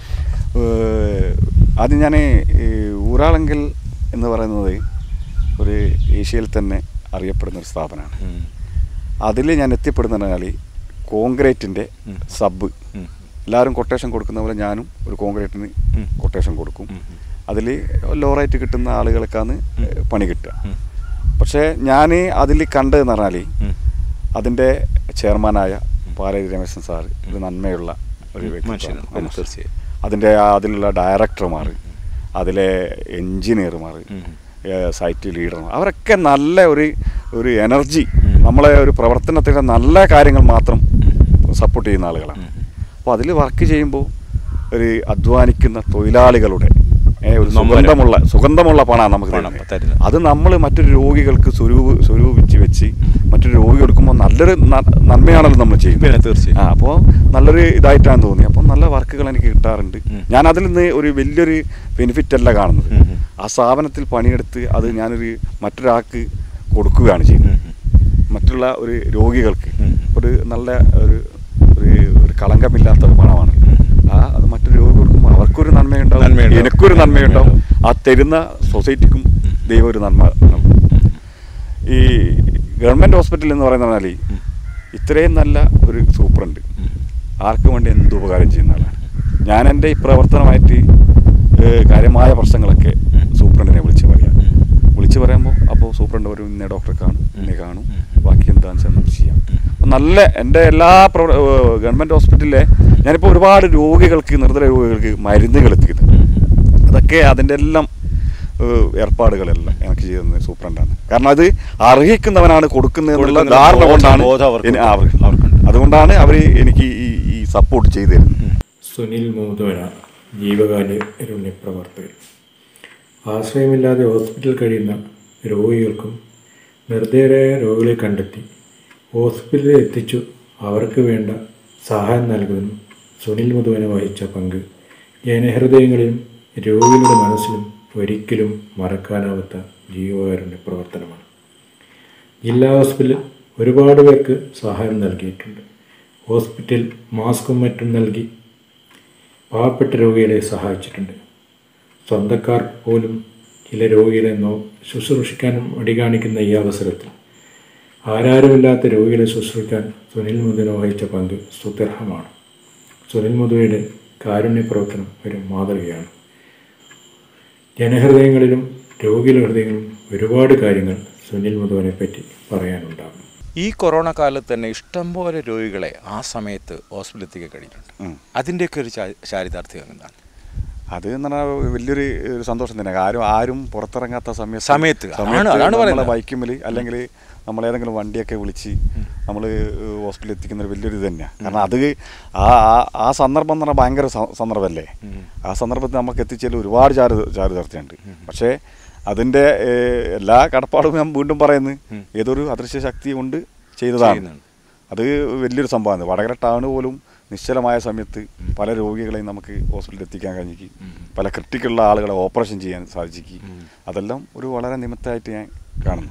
ഏഹ് ആദ്യം ഞാൻ ഊരാളെങ്കിൽ എന്ന് പറയുന്നത് ഒരു ഏഷ്യയിൽ തന്നെ അറിയപ്പെടുന്ന ഒരു സ്ഥാപനമാണ് ഉം. അതിൽ ഞാൻ എത്തിപ്പെടുന്നതിനാൽ കോൺക്രീറ്റിൻ്റെ സബ് എല്ലാവരും കൊട്ടേഷൻ കൊടുക്കുന്ന പോലെ ഞാനും ഒരു കോൺക്രീറ്റിന് കൊട്ടേഷൻ കൊടുക്കും അതിൽ ലോറായിട്ട് കിട്ടുന്ന ആളുകൾക്കാണ് പണി കിട്ടുക പക്ഷേ ഞാൻ അതിൽ കണ്ടതെന്ന് പറഞ്ഞാൽ അതിൻ്റെ ചെയർമാനായ പാലേരി രമേശൻ സാർ ഒരു നന്മയുള്ള ഒരു മനുഷ്യനാണ്. വ്യക്തിത്വമാണ് അത് തീർച്ചയായും. അതിൻ്റെ അതിലുള്ള ഡയറക്ടർമാർ അതിലെ എൻജിനീയർമാർ സൈറ്റ് ലീഡർമാർ അവരൊക്കെ നല്ല ഒരു ഒരു എനർജി നമ്മളെ ഒരു പ്രവർത്തനത്തിൻ്റെ നല്ല കാര്യങ്ങൾ മാത്രം സപ്പോർട്ട് ചെയ്യുന്ന ആളുകളാണ് അപ്പോൾ അതിൽ വർക്ക് ചെയ്യുമ്പോൾ ഒരു അധ്വാനിക്കുന്ന തൊഴിലാളികളുടെ ഏ, ഒരു നമ്പരം. സുഗന്ധമുള്ള സുഗന്ധമുള്ള പണമാണ് നമുക്ക് പണം തരുന്നത്. തരുന്നത്. അത് നമ്മൾ മറ്റൊരു രോഗികൾക്ക് സ്വരൂപ സ്വരൂപിച്ച് വെച്ച് മറ്റൊരു രോഗി കൊടുക്കുമ്പോൾ നല്ലൊരു ന- നന്മയാണല്ലോ നമ്മൾ പിന്നെ ചെയ്യുന്നത് തീർച്ചയായും. ആ അപ്പോൾ നല്ലൊരു ഇതായിട്ടാണ് തോന്നി അപ്പോൾ നല്ല വർക്കുകൾ എനിക്ക് കിട്ടാറുണ്ട് ഞാൻ അതിൽ നിന്ന് ഒരു വലിയൊരു ബെനിഫിറ്റ് അല്ല കാണുന്നത് ആ സ്ഥാപനത്തിൽ പണിയെടുത്ത് അത് ഞാനൊരു മറ്റൊരാൾക്ക് കൊടുക്കുകയാണ് ചെയ്യുന്നത് മറ്റുള്ള ഒരു രോഗികൾക്ക് ഒരു നല്ല ഒരു ഒരു ഒരു കളങ്കമില്ലാത്ത ഒരു പണമാണ് ആ അത് മറ്റൊരു രോഗി കൊടുക്കുമ്പോൾ അവർക്കൊരു നന്മയുണ്ടാവും നന്മയുണ്ടാവും. എനിക്കൊരു നന്മയുണ്ടാവും നന്മയുണ്ടാവും. ആ തരുന്ന സൊസൈറ്റിക്കും ദൈവം ഒരു നന്മ നൽകും ഈ ഗവൺമെൻറ് ഹോസ്പിറ്റൽ എന്ന് പറയുന്ന പറഞ്ഞാൽ ഇത്രയും നല്ല ഒരു സൂപ്രണ്ട് ആർക്കും വേണ്ടി എന്ത് ഉപകാരം ചെയ്യുന്ന ആളാണ് ഞാൻ എൻ്റെ ഈ പ്രവർത്തനമായിട്ട് ഏഹ്, കാര്യമായ പ്രശ്നങ്ങളൊക്കെ സൂപ്രണ്ടിനെ വിളിച്ച് പറയാം വിളിച്ച് പറയുമ്പോൾ അപ്പോൾ സൂപ്രണ്ട് ഒരു ഇന്ന ഡോക്ടറെ കാണും ഇന്നെ കാണും ബാക്കി എന്താണെന്ന് വെച്ചാൽ നമുക്ക് ചെയ്യാം അപ്പോൾ നല്ല എൻ്റെ എല്ലാ പ്രവ ഗവൺമെൻറ് ഹോസ്പിറ്റലിലെ ഞാനിപ്പോൾ ഒരുപാട് രോഗികൾക്ക് നിർദ്ദല രോഗികൾക്ക് മരുന്നുകൾ എത്തിക്കുന്നുണ്ട് അതൊക്കെ അതിൻ്റെ എല്ലാം ഏഹ്, ഏർപ്പാടുകളെല്ലാം എനിക്ക് ചെയ്യുന്നത് സൂപ്രണ്ടാണ് കാരണം അത് അർഹിക്കുന്നവനാണ് കൊടുക്കുന്നത് എന്നുള്ള കൊടുക്കുന്ന ധാരണ ബോധം- കൊണ്ടാണ് ബോധം അവർക്ക് എനി- ആ, അവർക്ക് അവർക്കുണ്ട്. അതുകൊണ്ടാണ് അവർ എനിക്ക് ഈ ഈ സപ്പോർട്ട് ചെയ്തു തരുന്നത് സുനിൽ മൂതോന ജീവകാരുണ്യ പ്രവർത്തകർ ആശ്രയമില്ലാതെ ഹോസ്പിറ്റലിൽ കഴിയുന്ന രോഗികൾക്കും നിർദ്ധയരായ രോഗികളെ കണ്ടെത്തി ഹോസ്പിറ്റലിൽ എത്തിച്ചു അവർക്ക് വേണ്ട സഹായം നൽകുന്നു സുനിൽ മുതുവന വഹിച്ച പങ്ക് ജനഹൃദയങ്ങളിലും രോഗികളുടെ മനസ്സിലും ഒരിക്കലും മറക്കാനാവാത്ത ജീവകാരുണ്യ പ്രവർത്തനമാണ് ജില്ലാ ഹോസ്പിറ്റലിൽ ഒരുപാട് പേർക്ക് സഹായം നൽകിയിട്ടുണ്ട് ഹോസ്പിറ്റൽ മാസ്കും മറ്റും നൽകി പാവപ്പെട്ട രോഗികളെ സഹായിച്ചിട്ടുണ്ട് സ്വന്തക്കാർ പോലും ചില രോഗികളെ നോ ശുശ്രൂഷിക്കാൻ മടി കാണിക്കുന്ന ഈ അവസരത്തിൽ ആരാരുമില്ലാത്ത രോഗികളെ ശുശ്രൂഷിക്കാൻ സുനിൽ മുതുന വഹിച്ച പങ്ക് സ്തുത്യർഹമാണ് സുനിൽ മുതുവയുടെ കാരുണ്യ പ്രവർത്തനം ഒരു മാതൃകയാണ് ജനഹൃദയങ്ങളിലും രോഗികളുടെ ഹൃദയങ്ങളിലും ഒരുപാട് കാര്യങ്ങൾ സുനിൽ മുതുവനെ പറ്റി പറയാനുണ്ടാകും ഈ കൊറോണ കാലത്ത് തന്നെ ഇഷ്ടംപോലെ രോഗികളെ ആ സമയത്ത് ഹോസ്പിറ്റലിൽ എത്തിക്കാൻ കഴിഞ്ഞിട്ടുണ്ട് അതിൻ്റെയൊക്കെ ഒരു ചാ- ചാരിതാർത്ഥ്യം എന്താണ് അത് എന്ന് പറഞ്ഞാൽ വലിയൊരു ഒരു സന്തോഷം തന്നെ ആരും ആരും പുറത്തിറങ്ങാത്ത സമയത്ത് സമയത്ത്. അതാണ്- അതാണ് പറയുന്നത്. ബൈക്കുമിൽ അല്ലെങ്കിൽ നമ്മൾ ഏതെങ്കിലും വണ്ടിയൊക്കെ വിളിച്ച് നമ്മൾ ഹോസ്പിറ്റലിൽ എത്തിക്കുന്ന ഒരു വലിയൊരു ഇത് തന്നെയാണ് കാരണം അത് ആ ആ- ആ സന്ദർഭം എന്ന് പറഞ്ഞാൽ ഭയങ്കര സ- സന്ദർഭമല്ലേ ആ സന്ദർഭത്തിൽ നമുക്ക് എത്തിച്ചാൽ ഒരുപാട് ചാരു ചാരുതർത്തിയുണ്ട് പക്ഷേ അതിൻ്റെ ഏഹ്, എല്ലാ കടപ്പാടും ഞാൻ വീണ്ടും പറയുന്നു ഏതൊരു അദൃശ്യ ശക്തി കൊണ്ട് ചെയ്തതാണ് ചെയ്യുന്നുണ്ട്. അത് വലിയൊരു സംഭവമാണ് വടകര ടൗൺ പോലും നിശ്ചലമായ സമയത്ത് പല രോഗികളെയും നമുക്ക് ഹോസ്പിറ്റലിൽ എത്തിക്കാൻ കഴിഞ്ഞിക്ക് പല ക്രിട്ടിക്കുള്ള ആളുകളെ ഓപ്പറേഷൻ ചെയ്യാൻ സാധിച്ചിക്ക് അതെല്ലാം ഒരു വളരെ നിമിത്തമായിട്ട് ഞാൻ കാണുന്നു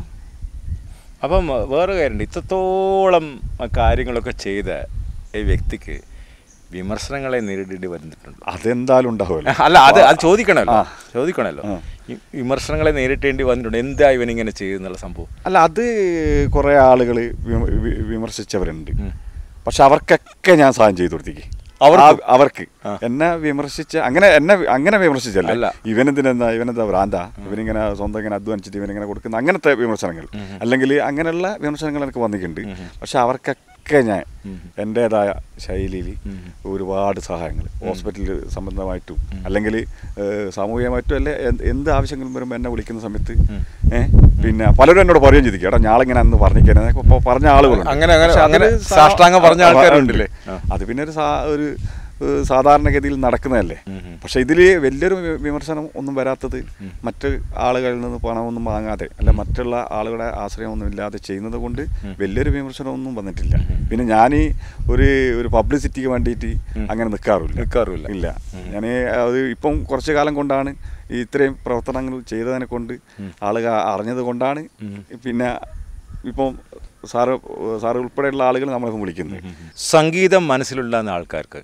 അപ്പം വേറെ കാര്യമുണ്ട് ഇത്രത്തോളം കാര്യങ്ങളൊക്കെ ചെയ്ത ഈ വ്യക്തിക്ക് വിമർശനങ്ങളെ നേരിടേണ്ടി വന്നിട്ടുണ്ട് അതെന്തായാലും ഉണ്ടാവുമല്ലോ അല്ല അത് അത് ചോദിക്കണമല്ലോ ആ. ചോദിക്കണമല്ലോ ആ. ഈ വിമർശനങ്ങളെ നേരിട്ടേണ്ടി വന്നിട്ടുണ്ട് എന്താ ഇവനിങ്ങനെ ചെയ്യുന്നുള്ള സംഭവം അല്ല അത് കുറേ ആളുകൾ വിമർശിച്ചവരുണ്ട് പക്ഷെ അവർക്കൊക്കെ ഞാൻ സഹായം ചെയ്തു കൊടുത്തേക്ക് അവർക്ക്? ആ- അവർക്ക് എന്നെ വിമർശിച്ച അങ്ങനെ എന്നെ വി- അങ്ങനെ വിമർശിച്ചല്ല അല്ല. ഇവനെന്തിനെന്താ ഇവനെന്താ ഭ്രാന്ത ഇവനിങ്ങനെ സ്വന്തം ഇങ്ങനെ അധ്വാനിച്ചിട്ട് ഇവനിങ്ങനെ കൊടുക്കുന്ന അങ്ങനത്തെ വിമർശനങ്ങൾ അല്ലെങ്കിൽ അങ്ങനെയുള്ള വിമർശനങ്ങൾ എനിക്ക് വന്നിട്ടുണ്ട് പക്ഷെ അവർക്കൊക്കെ ഞാൻ എൻ്റെതായ ശൈലിയിൽ ഒരുപാട് സഹായങ്ങൾ ഹോസ്പിറ്റലിൽ സംബന്ധമായിട്ടും അല്ലെങ്കിൽ ഏഹ്, സാമൂഹികമായിട്ടും അല്ലെ എന്ത് എന്ത് ആവശ്യങ്ങളും വരുമ്പോൾ എന്നെ വിളിക്കുന്ന സമയത്ത് ഏഹ് പിന്നെ പലരും എന്നോട് പറയുകയും ചെയ്തിരിക്കും എടാ ഞാളിങ്ങനെ അന്ന് പറഞ്ഞിരിക്കാൻ ഇപ്പോൾ പറഞ്ഞ ആളുകളുണ്ട് അങ്ങനെ- അങ്ങനെ- പക്ഷെ അങ്ങനെ അതൊരു സാ- സാഷ്ടാംഗം പറഞ്ഞ ആ, ആൾക്കാരുണ്ടല്ലേ? ആ. അത് പിന്നെ ഒരു സാ- ഒരു ഏഹ്, സാധാരണഗതിയിൽ നടക്കുന്നതല്ലേ പക്ഷെ ഇതിൽ വലിയൊരു വി- വിമർശനം ഒന്നും വരാത്തത് മറ്റ് ആളുകളിൽ നിന്ന് പണമൊന്നും വാങ്ങാതെ അല്ല മറ്റുള്ള ആളുകളുടെ ആശ്രയമൊന്നും ഇല്ലാതെ ചെയ്യുന്നത് കൊണ്ട് വലിയൊരു വിമർശനമൊന്നും വന്നിട്ടില്ല പിന്നെ ഞാൻ ഈ ഒരു ഒരു പബ്ലിസിറ്റിക്ക് വേണ്ടിയിട്ട് അങ്ങനെ നിൽക്കാറില്ല നിൽക്കാറുമില്ല. ഇല്ല ഞാൻ അത് ഇപ്പം കുറച്ച് കാലം കൊണ്ടാണ് ഈ ഇത്രയും പ്രവർത്തനങ്ങൾ ചെയ്തതിനെ കൊണ്ട് ആളുകൾ അറിഞ്ഞത് കൊണ്ടാണ് പിന്നെ ഇപ്പം സാറ് സാറ് ഉൾപ്പെടെയുള്ള ആളുകൾ നമ്മളിപ്പം വിളിക്കുന്നത് സംഗീതം മനസ്സിലുള്ള ആൾക്കാർക്ക്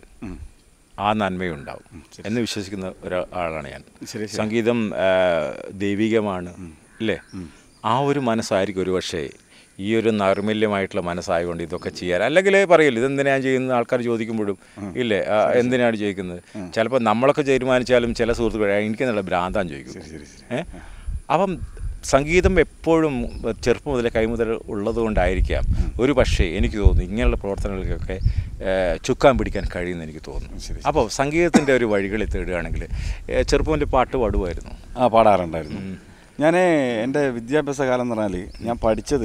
ആ നന്മയുണ്ടാവും എന്ന് വിശ്വസിക്കുന്ന ഒരാളാണ് ഞാൻ ശരി, സംഗീതം ആ, ദൈവികമാണ് അല്ലേ ആ ഒരു മനസ്സായിരിക്കും ഒരു പക്ഷേ ഈ ഒരു നൈർമല്യമായിട്ടുള്ള മനസ്സായതുകൊണ്ട് ഇതൊക്കെ ചെയ്യാൻ അല്ലെങ്കിൽ പറയില്ല ഇതെന്തിനാണ് ചെയ്യുന്നത് ആൾക്കാർ ചോദിക്കുമ്പോഴും ഇല്ലേ ആ, എന്തിനാണ് ചോദിക്കുന്നത് ചിലപ്പോൾ നമ്മളൊക്കെ തീരുമാനിച്ചാലും ചില സുഹൃത്തുക്കൾ എനിക്ക് നല്ല ഭ്രാന്താൻ ചോദിക്കും ഏ അപ്പം സംഗീതം എപ്പോഴും ചെറുപ്പം മുതലേ കൈമുതൽ ഉള്ളതുകൊണ്ടായിരിക്കാം ഒരു പക്ഷേ എനിക്ക് തോന്നുന്നു ഇങ്ങനെയുള്ള പ്രവർത്തനങ്ങൾക്കൊക്കെ ഏഹ്, ചുക്കാൻ പിടിക്കാൻ കഴിയുമെന്ന് എനിക്ക് തോന്നുന്നു അപ്പോൾ സംഗീതത്തിൻ്റെ ഒരു വഴികളിൽ തേടുകയാണെങ്കിൽ ഏഹ്, ചെറുപ്പം മുതലേ പാട്ട് പാടുമായിരുന്നു ആ പാടാറുണ്ടായിരുന്നു ഞാൻ എൻ്റെ വിദ്യാഭ്യാസ കാലം എന്ന് പറഞ്ഞാൽ ഞാൻ പഠിച്ചത്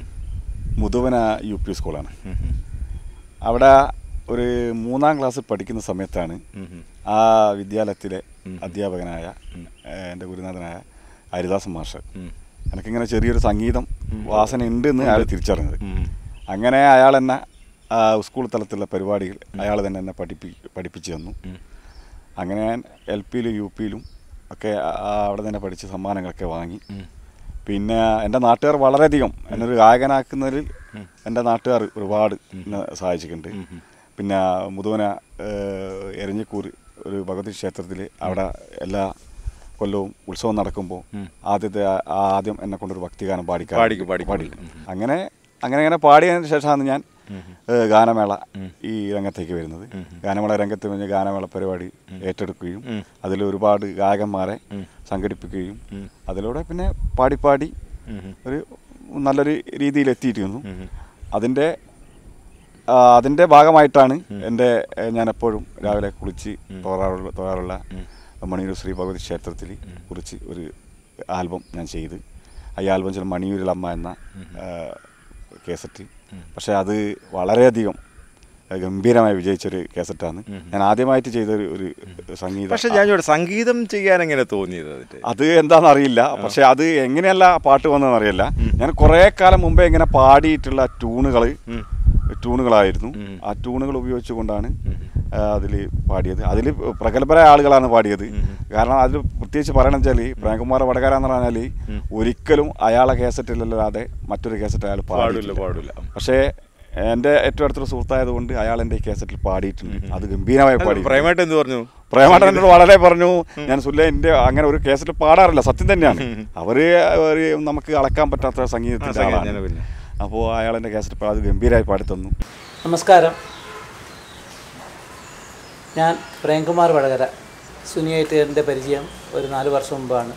മുതുവന യു പി സ്കൂളാണ് അവിടെ ഒരു മൂന്നാം ക്ലാസ് പഠിക്കുന്ന സമയത്താണ് ആ വിദ്യാലയത്തിലെ അധ്യാപകനായ ഏഹ്, എൻ്റെ ഗുരുനാഥനായ ഹരിദാസൻ മാസ്റ്റർ എനിക്കിങ്ങനെ ചെറിയൊരു സംഗീതം വാസന ഉണ്ട് എന്ന് അയാൾ തിരിച്ചറിഞ്ഞത് അങ്ങനെ അയാൾ എന്നെ ആ സ്കൂൾ തലത്തിലുള്ള പരിപാടികൾ അയാൾ തന്നെ എന്നെ പഠിപ്പി പഠിപ്പിച്ചു തന്നു അങ്ങനെ ഞാൻ എൽ പിയിലും യു പിയിലും ഒക്കെ ആ- ആ അവിടെ തന്നെ പഠിച്ച് സമ്മാനങ്ങളൊക്കെ വാങ്ങി പിന്നെ എൻ്റെ നാട്ടുകാർ വളരെയധികം എന്നൊരു ഗായകനാക്കുന്നതിൽ എൻ്റെ നാട്ടുകാർ ഒരുപാട് എന്നെ സഹായിച്ചിട്ടുണ്ട് പിന്നെ മുതുവന ഏഹ്, എരഞ്ഞിക്കൂർ ഒരു ഭഗവതി ക്ഷേത്രത്തിൽ അവിടെ എല്ലാ കൊല്ലവും ഉത്സവം നടക്കുമ്പോൾ ആദ്യത്തെ ആ- ആ ആദ്യം എന്നെ കൊണ്ടൊരു ഭക്തിഗാനം പാടിക്കാൻ പാടിക്കും, പാടിക്കും. പാടി അങ്ങനെ അങ്ങനെ അങ്ങനെ പാടിയതിന് ശേഷമാണ് ഞാൻ ഏഹ്, ഗാനമേള ഈ രംഗത്തേക്ക് വരുന്നത് ഗാനമേള രംഗത്ത് കഴിഞ്ഞ് ഗാനമേള പരിപാടി ഏറ്റെടുക്കുകയും അതിൽ ഒരുപാട് ഗായകന്മാരെ സംഘടിപ്പിക്കുകയും അതിലൂടെ പിന്നെ പാടി പാടി ഒരു നല്ലൊരു രീതിയിൽ എത്തിയിരുന്നു അതിൻ്റെ ആ, അതിൻ്റെ ഭാഗമായിട്ടാണ് എൻ്റെ ഏഹ്, ഞാൻ എപ്പോഴും രാവിലെ കുളിച്ച് തോറാറുള്ള തോറാറുള്ള മണിയൂർ ശ്രീ ഭഗവതി ക്ഷേത്രത്തിൽ കുറിച്ച് ഒരു ആൽബം ഞാൻ ചെയ്ത് ഈ ആൽബം ചില മണിയൂരിലമ്മ എന്ന കേസറ്റ് പക്ഷേ അത് വളരെയധികം ഏഹ്, ഗംഭീരമായി വിജയിച്ചൊരു കേസറ്റാണ് ഞാൻ ആദ്യമായിട്ട് ചെയ്തൊരു ഒരു സംഗീത പക്ഷെ ഞാൻ ചോദിച്ചു സംഗീതം ചെയ്യാൻ എങ്ങനെ തോന്നിയത് അതിൻ്റെ അത് എന്താണെന്ന് അറിയില്ല പക്ഷെ അത് എങ്ങനെയല്ല പാട്ട് വന്നതെന്ന് അറിയില്ല ഞാൻ കുറേ കാലം മുമ്പേ ഇങ്ങനെ പാടിയിട്ടുള്ള ട്യൂണുകൾ ട്യൂണുകളായിരുന്നു ആ ട്യൂണുകൾ ഉപയോഗിച്ചുകൊണ്ടാണ് അതിൽ പാടിയത് അതിൽ പ്രഗത്ഭരായ ആളുകളാണ് പാടിയത് കാരണം അതിൽ പ്രത്യേകിച്ച് പറയണം വെച്ചാൽ പ്രേംകുമാർ വടകര എന്ന് പറഞ്ഞാൽ ഒരിക്കലും അയാളെ കേസറ്റിലല്ലാതെ മറ്റൊരു കേസറ്റ് അയാൾ പാടില്ല പാടില്ല പാടില്ല പക്ഷേ എൻ്റെ ഏറ്റവും അടുത്തൊരു സുഹൃത്തായതുകൊണ്ട് അയാൾ എൻ്റെ ഈ കേസറ്റിൽ പാടിയിട്ടുണ്ട് അത് ഗംഭീരമായി പാടി പ്രേമായിട്ട് എന്ത് പറഞ്ഞു പ്രേമാട്ടൻ എന്നോട് വളരെ പറഞ്ഞു ഞാൻ സുല്ല എൻ്റെ അങ്ങനെ ഒരു കേസറ്റ് പാടാറില്ല സത്യം തന്നെയാണ് അവര് ഒരു നമുക്ക് അളക്കാൻ പറ്റാത്ത സംഗീതത്തിൻ്റെ ആ, സംഗീതം, ആളാണ് പിന്നെ. അപ്പോൾ അയാൾ എൻ്റെ കേസറ്റ് പാ- അത് ഗംഭീരമായി പാടി തന്നു നമസ്കാരം ഞാൻ പ്രേംകുമാർ വടകര സുനിയായിട്ട് എൻ്റെ പരിചയം ഒരു നാല് വർഷം മുമ്പാണ്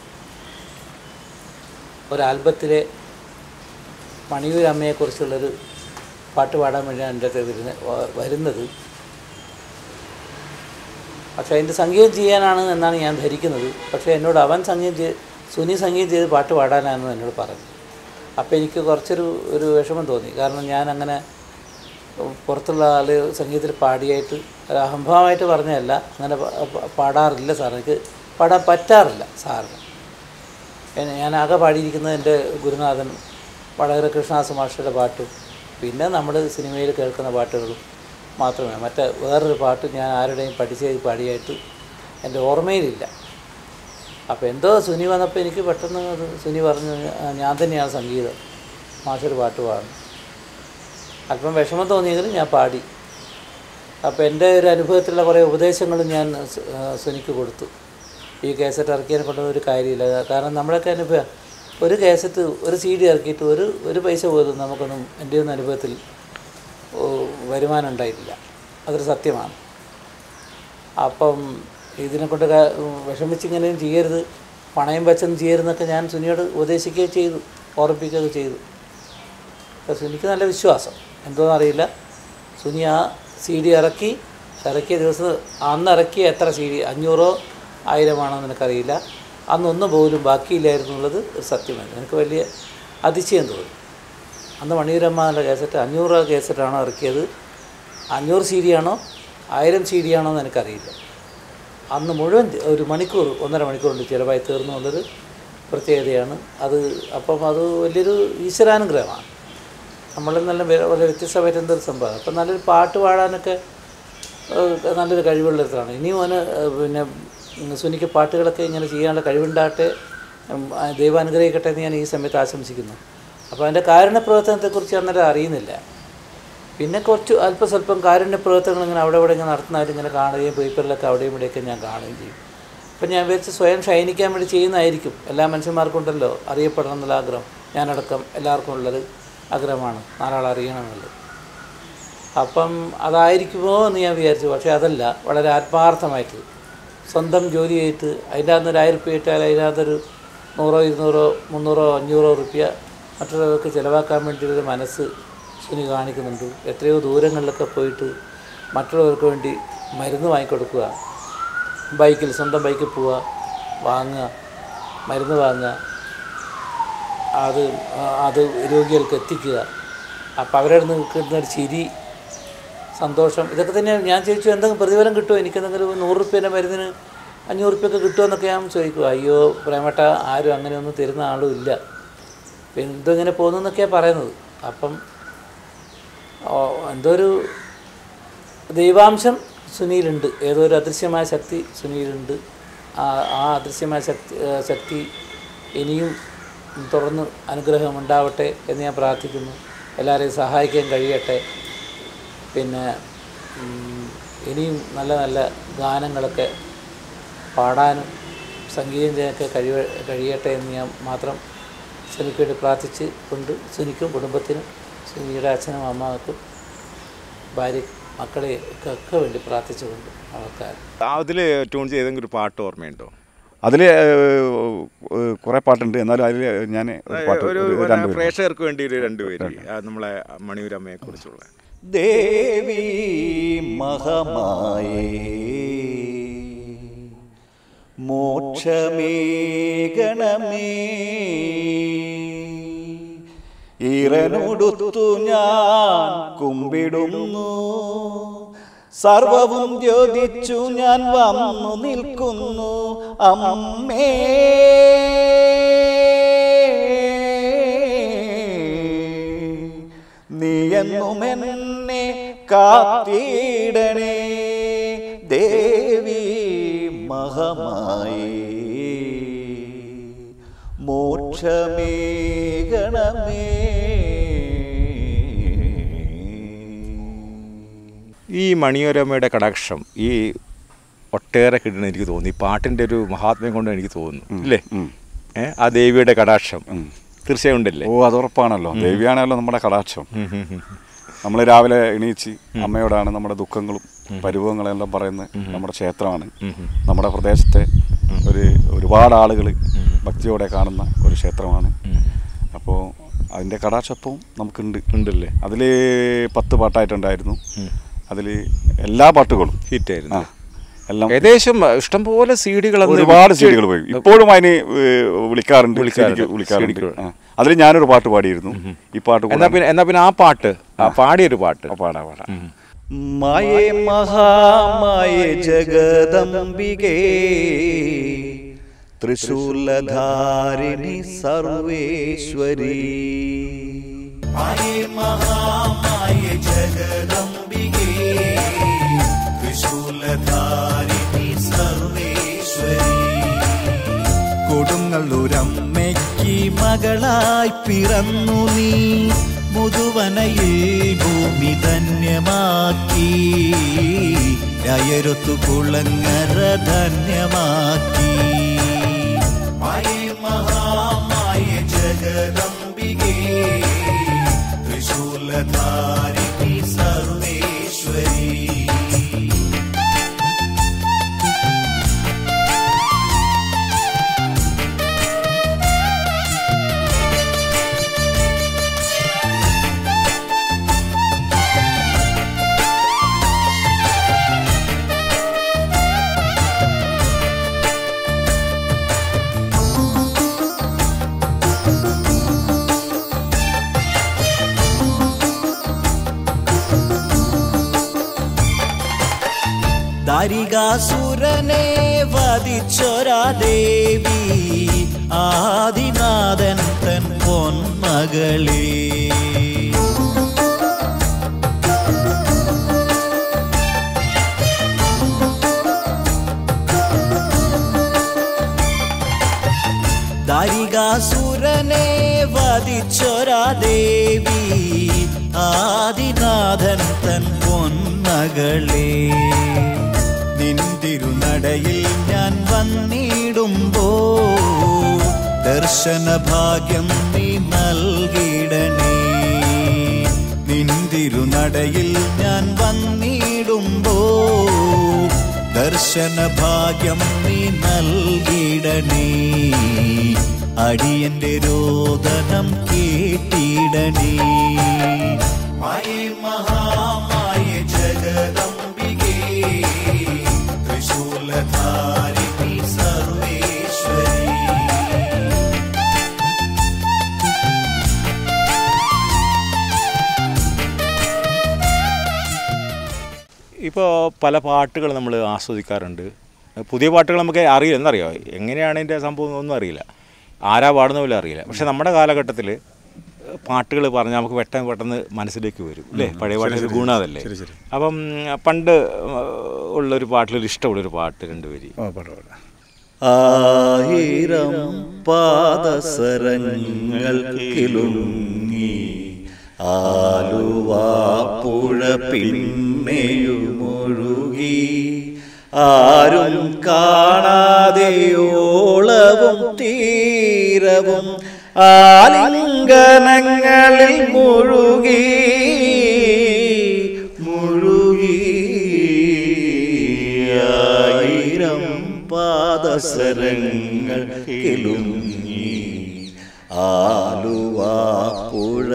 ഒരു ആൽബത്തിലെ മണിയൂർ അമ്മയെക്കുറിച്ചുള്ളൊരു പാട്ട് പാടാൻ വേണ്ടിയാണ് എൻ്റെ അടുത്ത് വരുന്ന വ- വരുന്നത് പക്ഷേ അതിൻ്റെ സംഗീതം ചെയ്യാനാണ് എന്നാണ് ഞാൻ ധരിക്കുന്നത് പക്ഷേ എന്നോട് അവൻ സംഗീതം ചെയ്ത് സുനി സംഗീതം ചെയ്ത് പാട്ട് പാടാനാണെന്ന് എന്നോട് പറഞ്ഞു അപ്പോൾ എനിക്ക് കുറച്ചൊരു ഒരു വിഷമം തോന്നി കാരണം ഞാൻ അങ്ങനെ പുറത്തുള്ള ആൾ സംഗീതത്തിൽ പാടിയായിട്ട് ഒരു അഹംഭാവമായിട്ട് പറഞ്ഞതല്ല അങ്ങനെ പ- പ- പാടാറില്ല സാർ എനിക്ക് പാടാൻ പറ്റാറില്ല സാറിന് പിന്നെ ഞാൻ ആകെ പാടിയിരിക്കുന്നത് എൻ്റെ ഗുരുനാഥൻ വടകര കൃഷ്ണദാസ് മാസ്റ്ററുടെ പാട്ടും പിന്നെ നമ്മൾ സിനിമയിൽ കേൾക്കുന്ന പാട്ടുകളും മാത്രമേ മറ്റേ വേറൊരു പാട്ട് ഞാൻ ആരുടെയും പഠിച്ച് പാടിയായിട്ട് എൻ്റെ ഓർമ്മയിലില്ല അപ്പോൾ എന്തോ സുനി വന്നപ്പോൾ എനിക്ക് പെട്ടെന്ന് അത് സുനി പറഞ്ഞു "ആ, ഞാൻ തന്നെയാണ് സംഗീതം മാഷൊരു പാട്ട് പാടും അല്പം വിഷമം തോന്നിയെങ്കിലും ഞാൻ പാടി അപ്പോൾ എൻ്റെ ഒരു അനുഭവത്തിലുള്ള കുറേ ഉപദേശങ്ങളും ഞാൻ സു- ആ, സുനിക്ക് കൊടുത്തു ഈ കേസറ്റ് ഇറക്കിയതിനെ കൊണ്ട് ഒരു കാര്യമില്ല കാരണം നമ്മളൊക്കെ അനുഭവം ഒരു കേസറ്റ് ഒരു സി ഡി ഇറക്കിയിട്ട് ഒരു ഒരു പൈസ പോലും നമുക്കൊന്നും എൻ്റെ ഒന്നും അനുഭവത്തിൽ ഓ, വരുമാനം ഉണ്ടായിട്ടില്ല അതൊരു സത്യമാണ് അപ്പം ഇതിനെ കൊണ്ട് ക- വിഷമിച്ചിങ്ങനെയും ചെയ്യരുത് പണയം വെച്ചൊന്നും ചെയ്യരുതെന്നൊക്കെ ഞാൻ സുനിയോട് ഉപദേശിക്കുകയും ചെയ്തു ഓർമ്മിപ്പിക്കുകയൊക്കെ ചെയ്തു അപ്പോൾ സുനിക്ക് നല്ല വിശ്വാസം എന്തോന്നും അറിയില്ല സുനി ആ സി ഡി ഇറക്കി ഇറക്കിയ ദിവസം അന്ന് ഇറക്കിയ എത്ര സി ഡി അഞ്ഞൂറോ ആയിരമാണോ എന്ന് എനിക്കറിയില്ല അന്നൊന്നും പോലും ബാക്കിയില്ലായിരുന്നു എന്നുള്ളത് ഒരു സത്യമാണ് എനിക്ക് വലിയ അതിശയം തോന്നി അന്ന് മണിയൂരമ്മ എന്നുള്ള കേസറ്റ് അഞ്ഞൂറ് രൂപ കേസറ്റാണോ ഇറക്കിയത് അഞ്ഞൂറ് സി ഡി ആണോ ആയിരം സി ഡി ആണോ എന്ന് എനിക്കറിയില്ല അന്ന് മുഴുവൻ ഒരു മണിക്കൂർ ഒന്നര മണിക്കൂർ കൊണ്ട് ചിലവായി തീർന്നു എന്നുള്ളൊരു പ്രത്യേകതയാണ് അത് അപ്പം അത് വലിയൊരു ഈശ്വരാനുഗ്രഹമാണ് നമ്മളിൽ നല്ല വേ- വളരെ വ്യത്യസ്തമായിട്ട് എന്തൊരു സംഭവം അപ്പം നല്ലൊരു പാട്ട് പാടാനൊക്കെ ഏഹ്, നല്ലൊരു കഴിവുള്ളതാണ് ഇനിയും അവന് ഏഹ്, പിന്നെ ഉം, സുനിക്ക് പാട്ടുകളൊക്കെ ഇങ്ങനെ ചെയ്യാനുള്ള കഴിവുണ്ടാകട്ടെ ഉം, ആ, ദൈവം അനുഗ്രഹിക്കട്ടെ എന്ന് ഞാൻ ഈ സമയത്ത് ആശംസിക്കുന്നു അപ്പോൾ അതിൻ്റെ കാരുണ്യ പ്രവർത്തനത്തെക്കുറിച്ച് അന്നേരം അറിയുന്നില്ല പിന്നെ കുറച്ച് അല്പസ്വല്പം കാരുണ്യ പ്രവർത്തനങ്ങൾ ഇങ്ങനെ അവിടെ ഇവിടെ ഇങ്ങനെ നടത്തുന്നതായിട്ട് ഇങ്ങനെ കാണുകയും പേപ്പറിലൊക്കെ അവിടെയും ഇവിടെയൊക്കെ ഞാൻ കാണുകയും ചെയ്യും അപ്പം ഞാൻ വിചാരിച്ച് സ്വയം ഷൈനിക്കാൻ വേണ്ടി ചെയ്യുന്നതായിരിക്കും എല്ലാ മനുഷ്യന്മാർക്കും ഉണ്ടല്ലോ അറിയപ്പെടണം എന്നുള്ള ആഗ്രഹം ഞാനടക്കം എല്ലാവർക്കും ഉള്ളൊരു ആഗ്രഹമാണ് നാലാൾ അറിയണം എന്നുള്ളത് അപ്പം അതായിരിക്കുമോ എന്ന് ഞാൻ വിചാരിച്ചു പക്ഷേ അതല്ല വളരെ ആത്മാർത്ഥമായിട്ട് സ്വന്തം ജോലി ചെയ്തിട്ട് അതിൻ്റെ അകത്ത് ഒരു ആയിരം റുപ്യ ഇട്ടാൽ അതിനകത്തൊരു നൂറോ ഇരുന്നൂറോ മുന്നൂറോ അഞ്ഞൂറോ റുപ്യ മറ്റുള്ളവർക്ക് ചിലവാക്കാൻ വേണ്ടിയൊരു മനസ്സ് സുനി കാണിക്കുന്നുണ്ട് എത്രയോ ദൂരങ്ങളിലൊക്കെ പോയിട്ട് മറ്റുള്ളവർക്ക് വേണ്ടി മരുന്ന് വാങ്ങിക്കൊടുക്കുക ബൈക്കിൽ സ്വന്തം ബൈക്കിൽ പോവുക വാങ്ങുക മരുന്ന് വാങ്ങുക അത് ആ, അത് രോഗികൾക്ക് എത്തിക്കുക അപ്പോൾ അവരുടെ നിന്ന് കിട്ടുന്ന ഒരു ചിരി സന്തോഷം ഇതൊക്കെ തന്നെ ഞാൻ ചോദിച്ചു എന്തെങ്കിലും പ്രതിഫലം കിട്ടുമോ എനിക്കെന്തെങ്കിലും നൂറ് റുപ്യേൻ്റെ മരുന്നിന് അഞ്ഞൂറ് റുപ്യൊക്കെ കിട്ടുമോ എന്നൊക്കെ ഞാൻ ചോദിക്കും അയ്യോ പ്രേമട്ട ആരും അങ്ങനെയൊന്നും തരുന്ന ആളും ഇല്ല ഇപ്പം എന്തോ ഇങ്ങനെ പോകുന്നു എന്നൊക്കെയാണ് പറയുന്നത് അപ്പം ഓ, എന്തോ ഒരു ദൈവാംശം സുനിയിലുണ്ട് ഏതോ ഒരു അദൃശ്യമായ ശക്തി സുനിയിലുണ്ട് ആ ആ അദൃശ്യമായ ശക്തി ആ, ശക്തി ഇനിയും തുടർന്ന് അനുഗ്രഹം ഉണ്ടാവട്ടെ എന്ന് ഞാൻ പ്രാർത്ഥിക്കുന്നു എല്ലാവരെയും സഹായിക്കാൻ കഴിയട്ടെ പിന്നെ ഉം, ഇനിയും നല്ല നല്ല ഗാനങ്ങളൊക്കെ പാടാനും സംഗീതം ചെയ്യാനൊക്കെ കഴിയ കഴിയട്ടെ എന്ന് ഞാൻ മാത്രം സുനിക്ക് വേണ്ടി പ്രാർത്ഥിച്ച് കൊണ്ട് സുനിക്കും കുടുംബത്തിനും സുനിയുടെ അച്ഛനും അമ്മക്കും ഭാര്യ മക്കളെ ഒക്കെ വേണ്ടി പ്രാർത്ഥിച്ചുകൊണ്ട് ആൾക്കാർ അതിൽ ട്യൂൺ ചെയ്തെങ്കിൽ ഒരു പാട്ട് ഓർമ്മയുണ്ടോ അതിൽ കുറേ പാട്ടുണ്ട് എന്നാലും അതിൽ ഞാൻ ഒരു പാട്ട് ഒരു ഒരു പിന്നെ രണ്ട് പേര് പ്രേക്ഷകർക്ക് വേണ്ടി ഒരു രണ്ടുപേര് ആ, നമ്മളെ മണിയൂരമ്മയെ കുറിച്ചുള്ള ദേവി മഹമായേ മോക്ഷമേകണമേ ഇറനൊടുത്തു ഞാൻ കുമ്പിടുന്നു സർവവും ദ്യോതിച്ചു ഞാൻ വന്നു നിൽക്കുന്നു അമ്മേ നീയെന്നുമെന്നെ കാത്തിടണേ ദേവി മഹമായി മോക്ഷമേ ഗണമേ ഈ മണിയോരമയുടെ കടാക്ഷം ഈ ഒട്ടേറെ കിട്ടണം എനിക്ക് തോന്നി ഈ പാട്ടിൻ്റെ ഒരു മഹാത്മ്യം കൊണ്ട് എനിക്ക് തോന്നുന്നു അല്ലേ ഏ ആ ദേവിയുടെ കടാക്ഷം തീർച്ചയായും ഉണ്ടല്ലേ ഓ അത് ഉറപ്പാണല്ലോ ദേവിയാണല്ലോ നമ്മുടെ കടാക്ഷം നമ്മൾ രാവിലെ എണീച്ച് അമ്മയോടാണ് നമ്മുടെ ദുഃഖങ്ങളും പരിഭവങ്ങളെല്ലാം പറയുന്നത് നമ്മുടെ ക്ഷേത്രമാണ് നമ്മുടെ പ്രദേശത്തെ ഒരു ഒരുപാട് ആളുകൾ ഭക്തിയോടെ കാണുന്ന ഒരു ക്ഷേത്രമാണ് അപ്പോൾ അതിൻ്റെ കടാക്ഷപ്പവും നമുക്കുണ്ട് ഉണ്ടല്ലേ അതിൽ പത്ത് പാട്ടായിട്ടുണ്ടായിരുന്നു അതിൽ എല്ലാ പാട്ടുകളും ഹിറ്റായിരുന്നു ആ എല്ലാം ഏകദേശം ഇഷ്ടംപോലെ സി ഡികൾ ഒരുപാട് സീഡികൾ പോയി ഇപ്പോഴും അതിന് ഏഹ്, വിളിക്കാറുണ്ട് വിളിക്കാറുണ്ട്. CD വിളിക്കാറുണ്ട് CD ആ. അതിൽ ഞാനൊരു പാട്ട് പാടിയിരുന്നു ഈ പാട്ട് കൂടെ- എന്നാ പിന്നെ എന്നാ പിന്നെ ആ പാട്ട് ആ പാടിയൊരു പാട്ട് ആ, പാടാ പാടാ മായേ മഹാമായേ ജഗദംബികേ ത്രിശൂലധാരിണി സർവേശ്വരി മായേ മഹാമായേ ജഗദംബികേ ത്രിശൂലധാരിണി സർവേശ്വരി കൊടുങ്ങല്ലൂരമ്മയ്ക്ക് മകളായി പിറന്നു നീ മുതുവനയിൽ ഭൂമി ധന്യമാക്കി രായരൊത്തു കുളങ്ങര ധന്യമാക്കി മായേ മഹാമായ ജഗദംബികേ ത്രിശൂലധാരിണി സർവേശ്വരി ദാരികാസുരനെ വധിച്ചൊരാ ദേവി ആദിനാഥൻ തൻ പൊന്മകളേ ദാരികാസുരനെ വധിച്ചൊരാ ദേവി ആദിനാഥൻ തൻ പൊന്മകളേ നിന്തിരുനടയിൽ ഞാൻ വന്നിടുമ്പോ ദർശന ഭാഗ്യം നീ നൽകിടണേ നിന്തിരുനടയിൽ ഞാൻ വന്നിടുമ്പോ ദർശന ഭാഗ്യം നീ നൽകിടണേ അടിയന്റെ രോദനം കേട്ടിടണേ മായേ മഹാമായ ജഗദംബികേ ത്രിശൂലധാരിണി സർവേശ്വരി ഇപ്പോൾ പല പാട്ടുകൾ നമ്മൾ ആസ്വദിക്കാറുണ്ട് പുതിയ പാട്ടുകൾ നമുക്ക് അറിയില്ല എന്നറിയോ എങ്ങനെയാണ് ഇതിൻ്റെ സംഭവം ഒന്നും അറിയില്ല ആരാ പാടുന്ന പോലും അറിയില്ല പക്ഷെ നമ്മുടെ കാലഘട്ടത്തിൽ പാട്ടുകൾ പറഞ്ഞാൽ നമുക്ക് പെട്ടെന്ന് പെട്ടെന്ന് മനസ്സിലേക്ക് വരും അല്ലേ പഴയ പാട്ടിൽ ഗുണം അതല്ലേ അപ്പം പണ്ട് ഉള്ളൊരു പാട്ടിലൊരു ഇഷ്ടമുള്ളൊരു പാട്ട് രണ്ടുപേരി ആ പാടാ പാടാ ആയിരം പാദസരങ്ങൾ കിലുങ്ങി ആലുവാപ്പുഴ പിന്നെയുമൊഴുകി ആരും കാണാതെ ഓളവും തീരവും ആലിംഗനങ്ങളിൽ മുഴുകി മുഴുകി ആയിരം പാദസരങ്ങൾ കിലുങ്ങി ആലുവാപ്പുഴ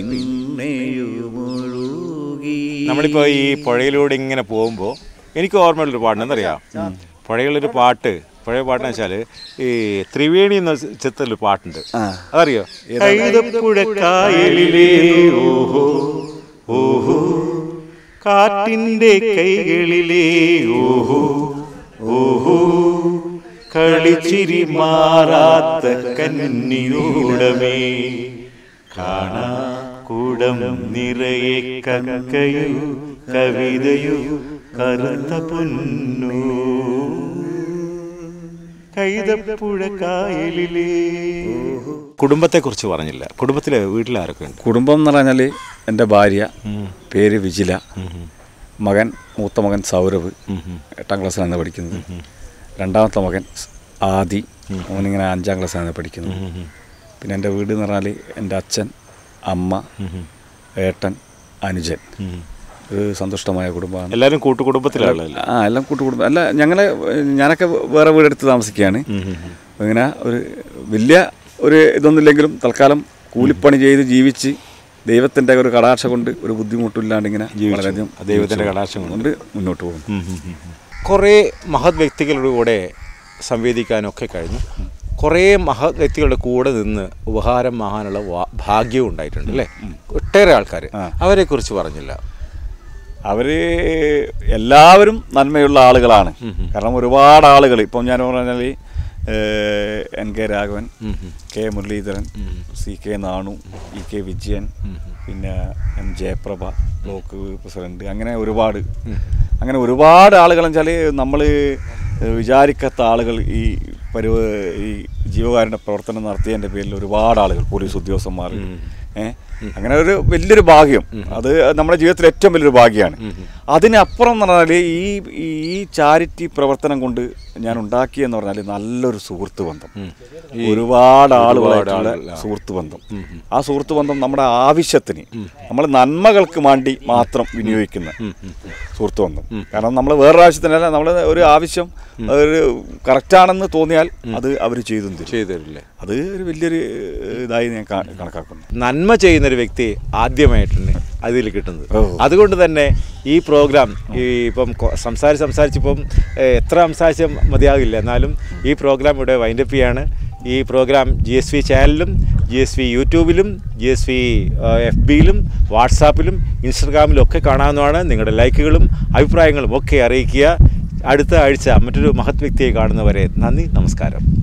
പിന്നെയുമൊഴുകി നമ്മളിപ്പോൾ ഈ പുഴയിലൂടെ ഇങ്ങനെ പോകുമ്പോൾ എനിക്ക് ഓർമ്മയുള്ളൊരു പാട്ടുണ്ട് എന്തറിയാം പുഴയിലൊരു പാട്ട് പഴയ പാട്ടെന്ന് വെച്ചാൽ ഈ ത്രിവേണി എന്ന ചിത്രത്തിലൊരു പാട്ടുണ്ട് അതറിയോ കൈതപ്പുഴ കായലിലേ ഓഹോ ഓഹോ കാറ്റിൻ്റെ കൈകളിലേ ഓഹോ ഓഹോ കളിച്ചിരി മാറാത്ത കന്നിയൂടമേ കാണാ കൂടം നിറയെ കക്കയു കവിതയു കറുത്ത പൊന്നു കൈതപ്പുഴ കായലിലേ കുടുംബത്തെക്കുറിച്ച് പറഞ്ഞില്ല കുടുംബത്തിലെ വീട്ടിലാരൊക്കെ ഉണ്ട് കുടുംബം എന്ന് പറഞ്ഞാൽ എൻ്റെ ഭാര്യ പേര് വിജില മകൻ മൂത്ത മകൻ സൗരഭ് എട്ടാം ക്ലാസ്സിലാണ് പഠിക്കുന്നത് രണ്ടാമത്തെ മകൻ സ് ആദി അവനിങ്ങനെ അഞ്ചാം ക്ലാസ്സിലാണ് പഠിക്കുന്നത് പിന്നെ എൻ്റെ വീട് എന്ന് പറഞ്ഞാൽ എൻ്റെ അച്ഛൻ അമ്മ ഏട്ടൻ അനുജൻ ഒരു സന്തുഷ്ടമായ കുടുംബമാണ് എല്ലാവരും കൂട്ടുകുടുംബത്തിലാണല്ലോ ആ എല്ലാം കൂട്ടുകുടുംബം അല്ല ഞങ്ങളെ ഞാനൊക്കെ വേറെ വീടെടുത്ത് താമസിക്കുകയാണ് ഇങ്ങനെ ഒരു വലിയ ഒരു ഇതൊന്നുമില്ലെങ്കിലും തൽക്കാലം കൂലിപ്പണി ചെയ്ത് ജീവിച്ച് ദൈവത്തിൻ്റെ ഒരു കടാക്ഷ കൊണ്ട് ഒരു ബുദ്ധിമുട്ടില്ലാണ്ട് ഇങ്ങനെ വളരെയധികം ദൈവത്തിൻ്റെ കടാക്ഷം കൊണ്ട് മുന്നോട്ട് പോകുന്നു കുറേ മഹത് വ്യക്തികളുടെ കൂടെ സംവേദിക്കാനൊക്കെ കഴിഞ്ഞു കുറേ മഹത് വ്യക്തികളുടെ കൂടെ നിന്ന് ഉപഹാരം വാങ്ങാനുള്ള വാ- ഭാഗ്യവും ഉണ്ടായിട്ടുണ്ട് അല്ലേ ഒട്ടേറെ ആൾക്കാർ അവരെക്കുറിച്ച് പറഞ്ഞില്ല അവർ എല്ലാവരും നന്മയുള്ള ആളുകളാണ് കാരണം ഒരുപാട് ആളുകൾ ഇപ്പം ഞാൻ പറഞ്ഞാൽ N K Raghavan K Muraleedharan C K Nanu E K Vijayan പിന്നെ എം ജയപ്രഭ ബ്ലോക്ക് പ്രസിഡന്റ് അങ്ങനെ ഒരുപാട് അങ്ങനെ ഒരുപാട് ആളുകൾ വെച്ചാൽ നമ്മൾ വിചാരിക്കാത്ത ആളുകൾ ഈ പരുവ ഈ ജീവകാരുണ്യ പ്രവർത്തനം നടത്തിയതിൻ്റെ പേരിൽ ഒരുപാട് ആളുകൾ പോലീസ് ഉദ്യോഗസ്ഥന്മാർ ഏഹ് അങ്ങനെ ഒരു വലിയൊരു ഭാഗ്യം അത് നമ്മുടെ ജീവിതത്തിൽ ഏറ്റവും വലിയൊരു ഭാഗ്യമാണ് അതിനപ്പുറം എന്ന് പറഞ്ഞാൽ ഈ ഈ ചാരിറ്റി പ്രവർത്തനം കൊണ്ട് ഞാൻ ഉണ്ടാക്കിയെന്ന് പറഞ്ഞാൽ നല്ലൊരു സുഹൃത്ത് ബന്ധം ഒരുപാട് ആളുകളായിട്ടുള്ള സുഹൃത്ത് ബന്ധം ആ സുഹൃത്ത് ബന്ധം നമ്മുടെ ആവശ്യത്തിന് നമ്മൾ നന്മകൾക്ക് വേണ്ടി മാത്രം വിനിയോഗിക്കുന്ന സുഹൃത്ത് ബന്ധം കാരണം നമ്മൾ വേറൊരു ആവശ്യത്തിനല്ല നമ്മൾ ഒരു ആവശ്യം ഒരു കറക്റ്റാണെന്ന് തോന്നിയാൽ അത് അവർ ചെയ്തു തരും ചെയ്തു തരില്ലേ അത് ഒരു വലിയൊരു ഇതായി ഞാൻ കാ- കണക്കാക്കുന്നു നന്മ ചെയ്യുന്ന ഒരു വ്യക്തി ആദ്യമായിട്ടാണ് അതിൽ കിട്ടുന്നത് അതുകൊണ്ട് തന്നെ ഈ പ്രോഗ്രാം ഈ ഇപ്പം കൊ- സംസാരിച്ച് സംസാരിച്ചിപ്പം ഏഹ്, എത്ര സംസാരിച്ച മതിയാകില്ല എന്നാലും ഈ പ്രോഗ്രാം ഇവിടെ വൈൻഡപ്പ് ചെയ്യാണ് ഈ പ്രോഗ്രാം ജി എസ് വി ചാനലിലും ജി എസ് വി യൂട്യൂബിലും ജി എസ് വി എഫ് ബിയിലും വാട്സാപ്പിലും ഇൻസ്റ്റഗ്രാമിലും ഒക്കെ കാണാവുന്നതാണ് നിങ്ങളുടെ ലൈക്കുകളും അഭിപ്രായങ്ങളും ഒക്കെ അറിയിക്കുക അടുത്ത ആഴ്ച മറ്റൊരു മഹത് വ്യക്തിയെ കാണുന്നവരെ നന്ദി നമസ്കാരം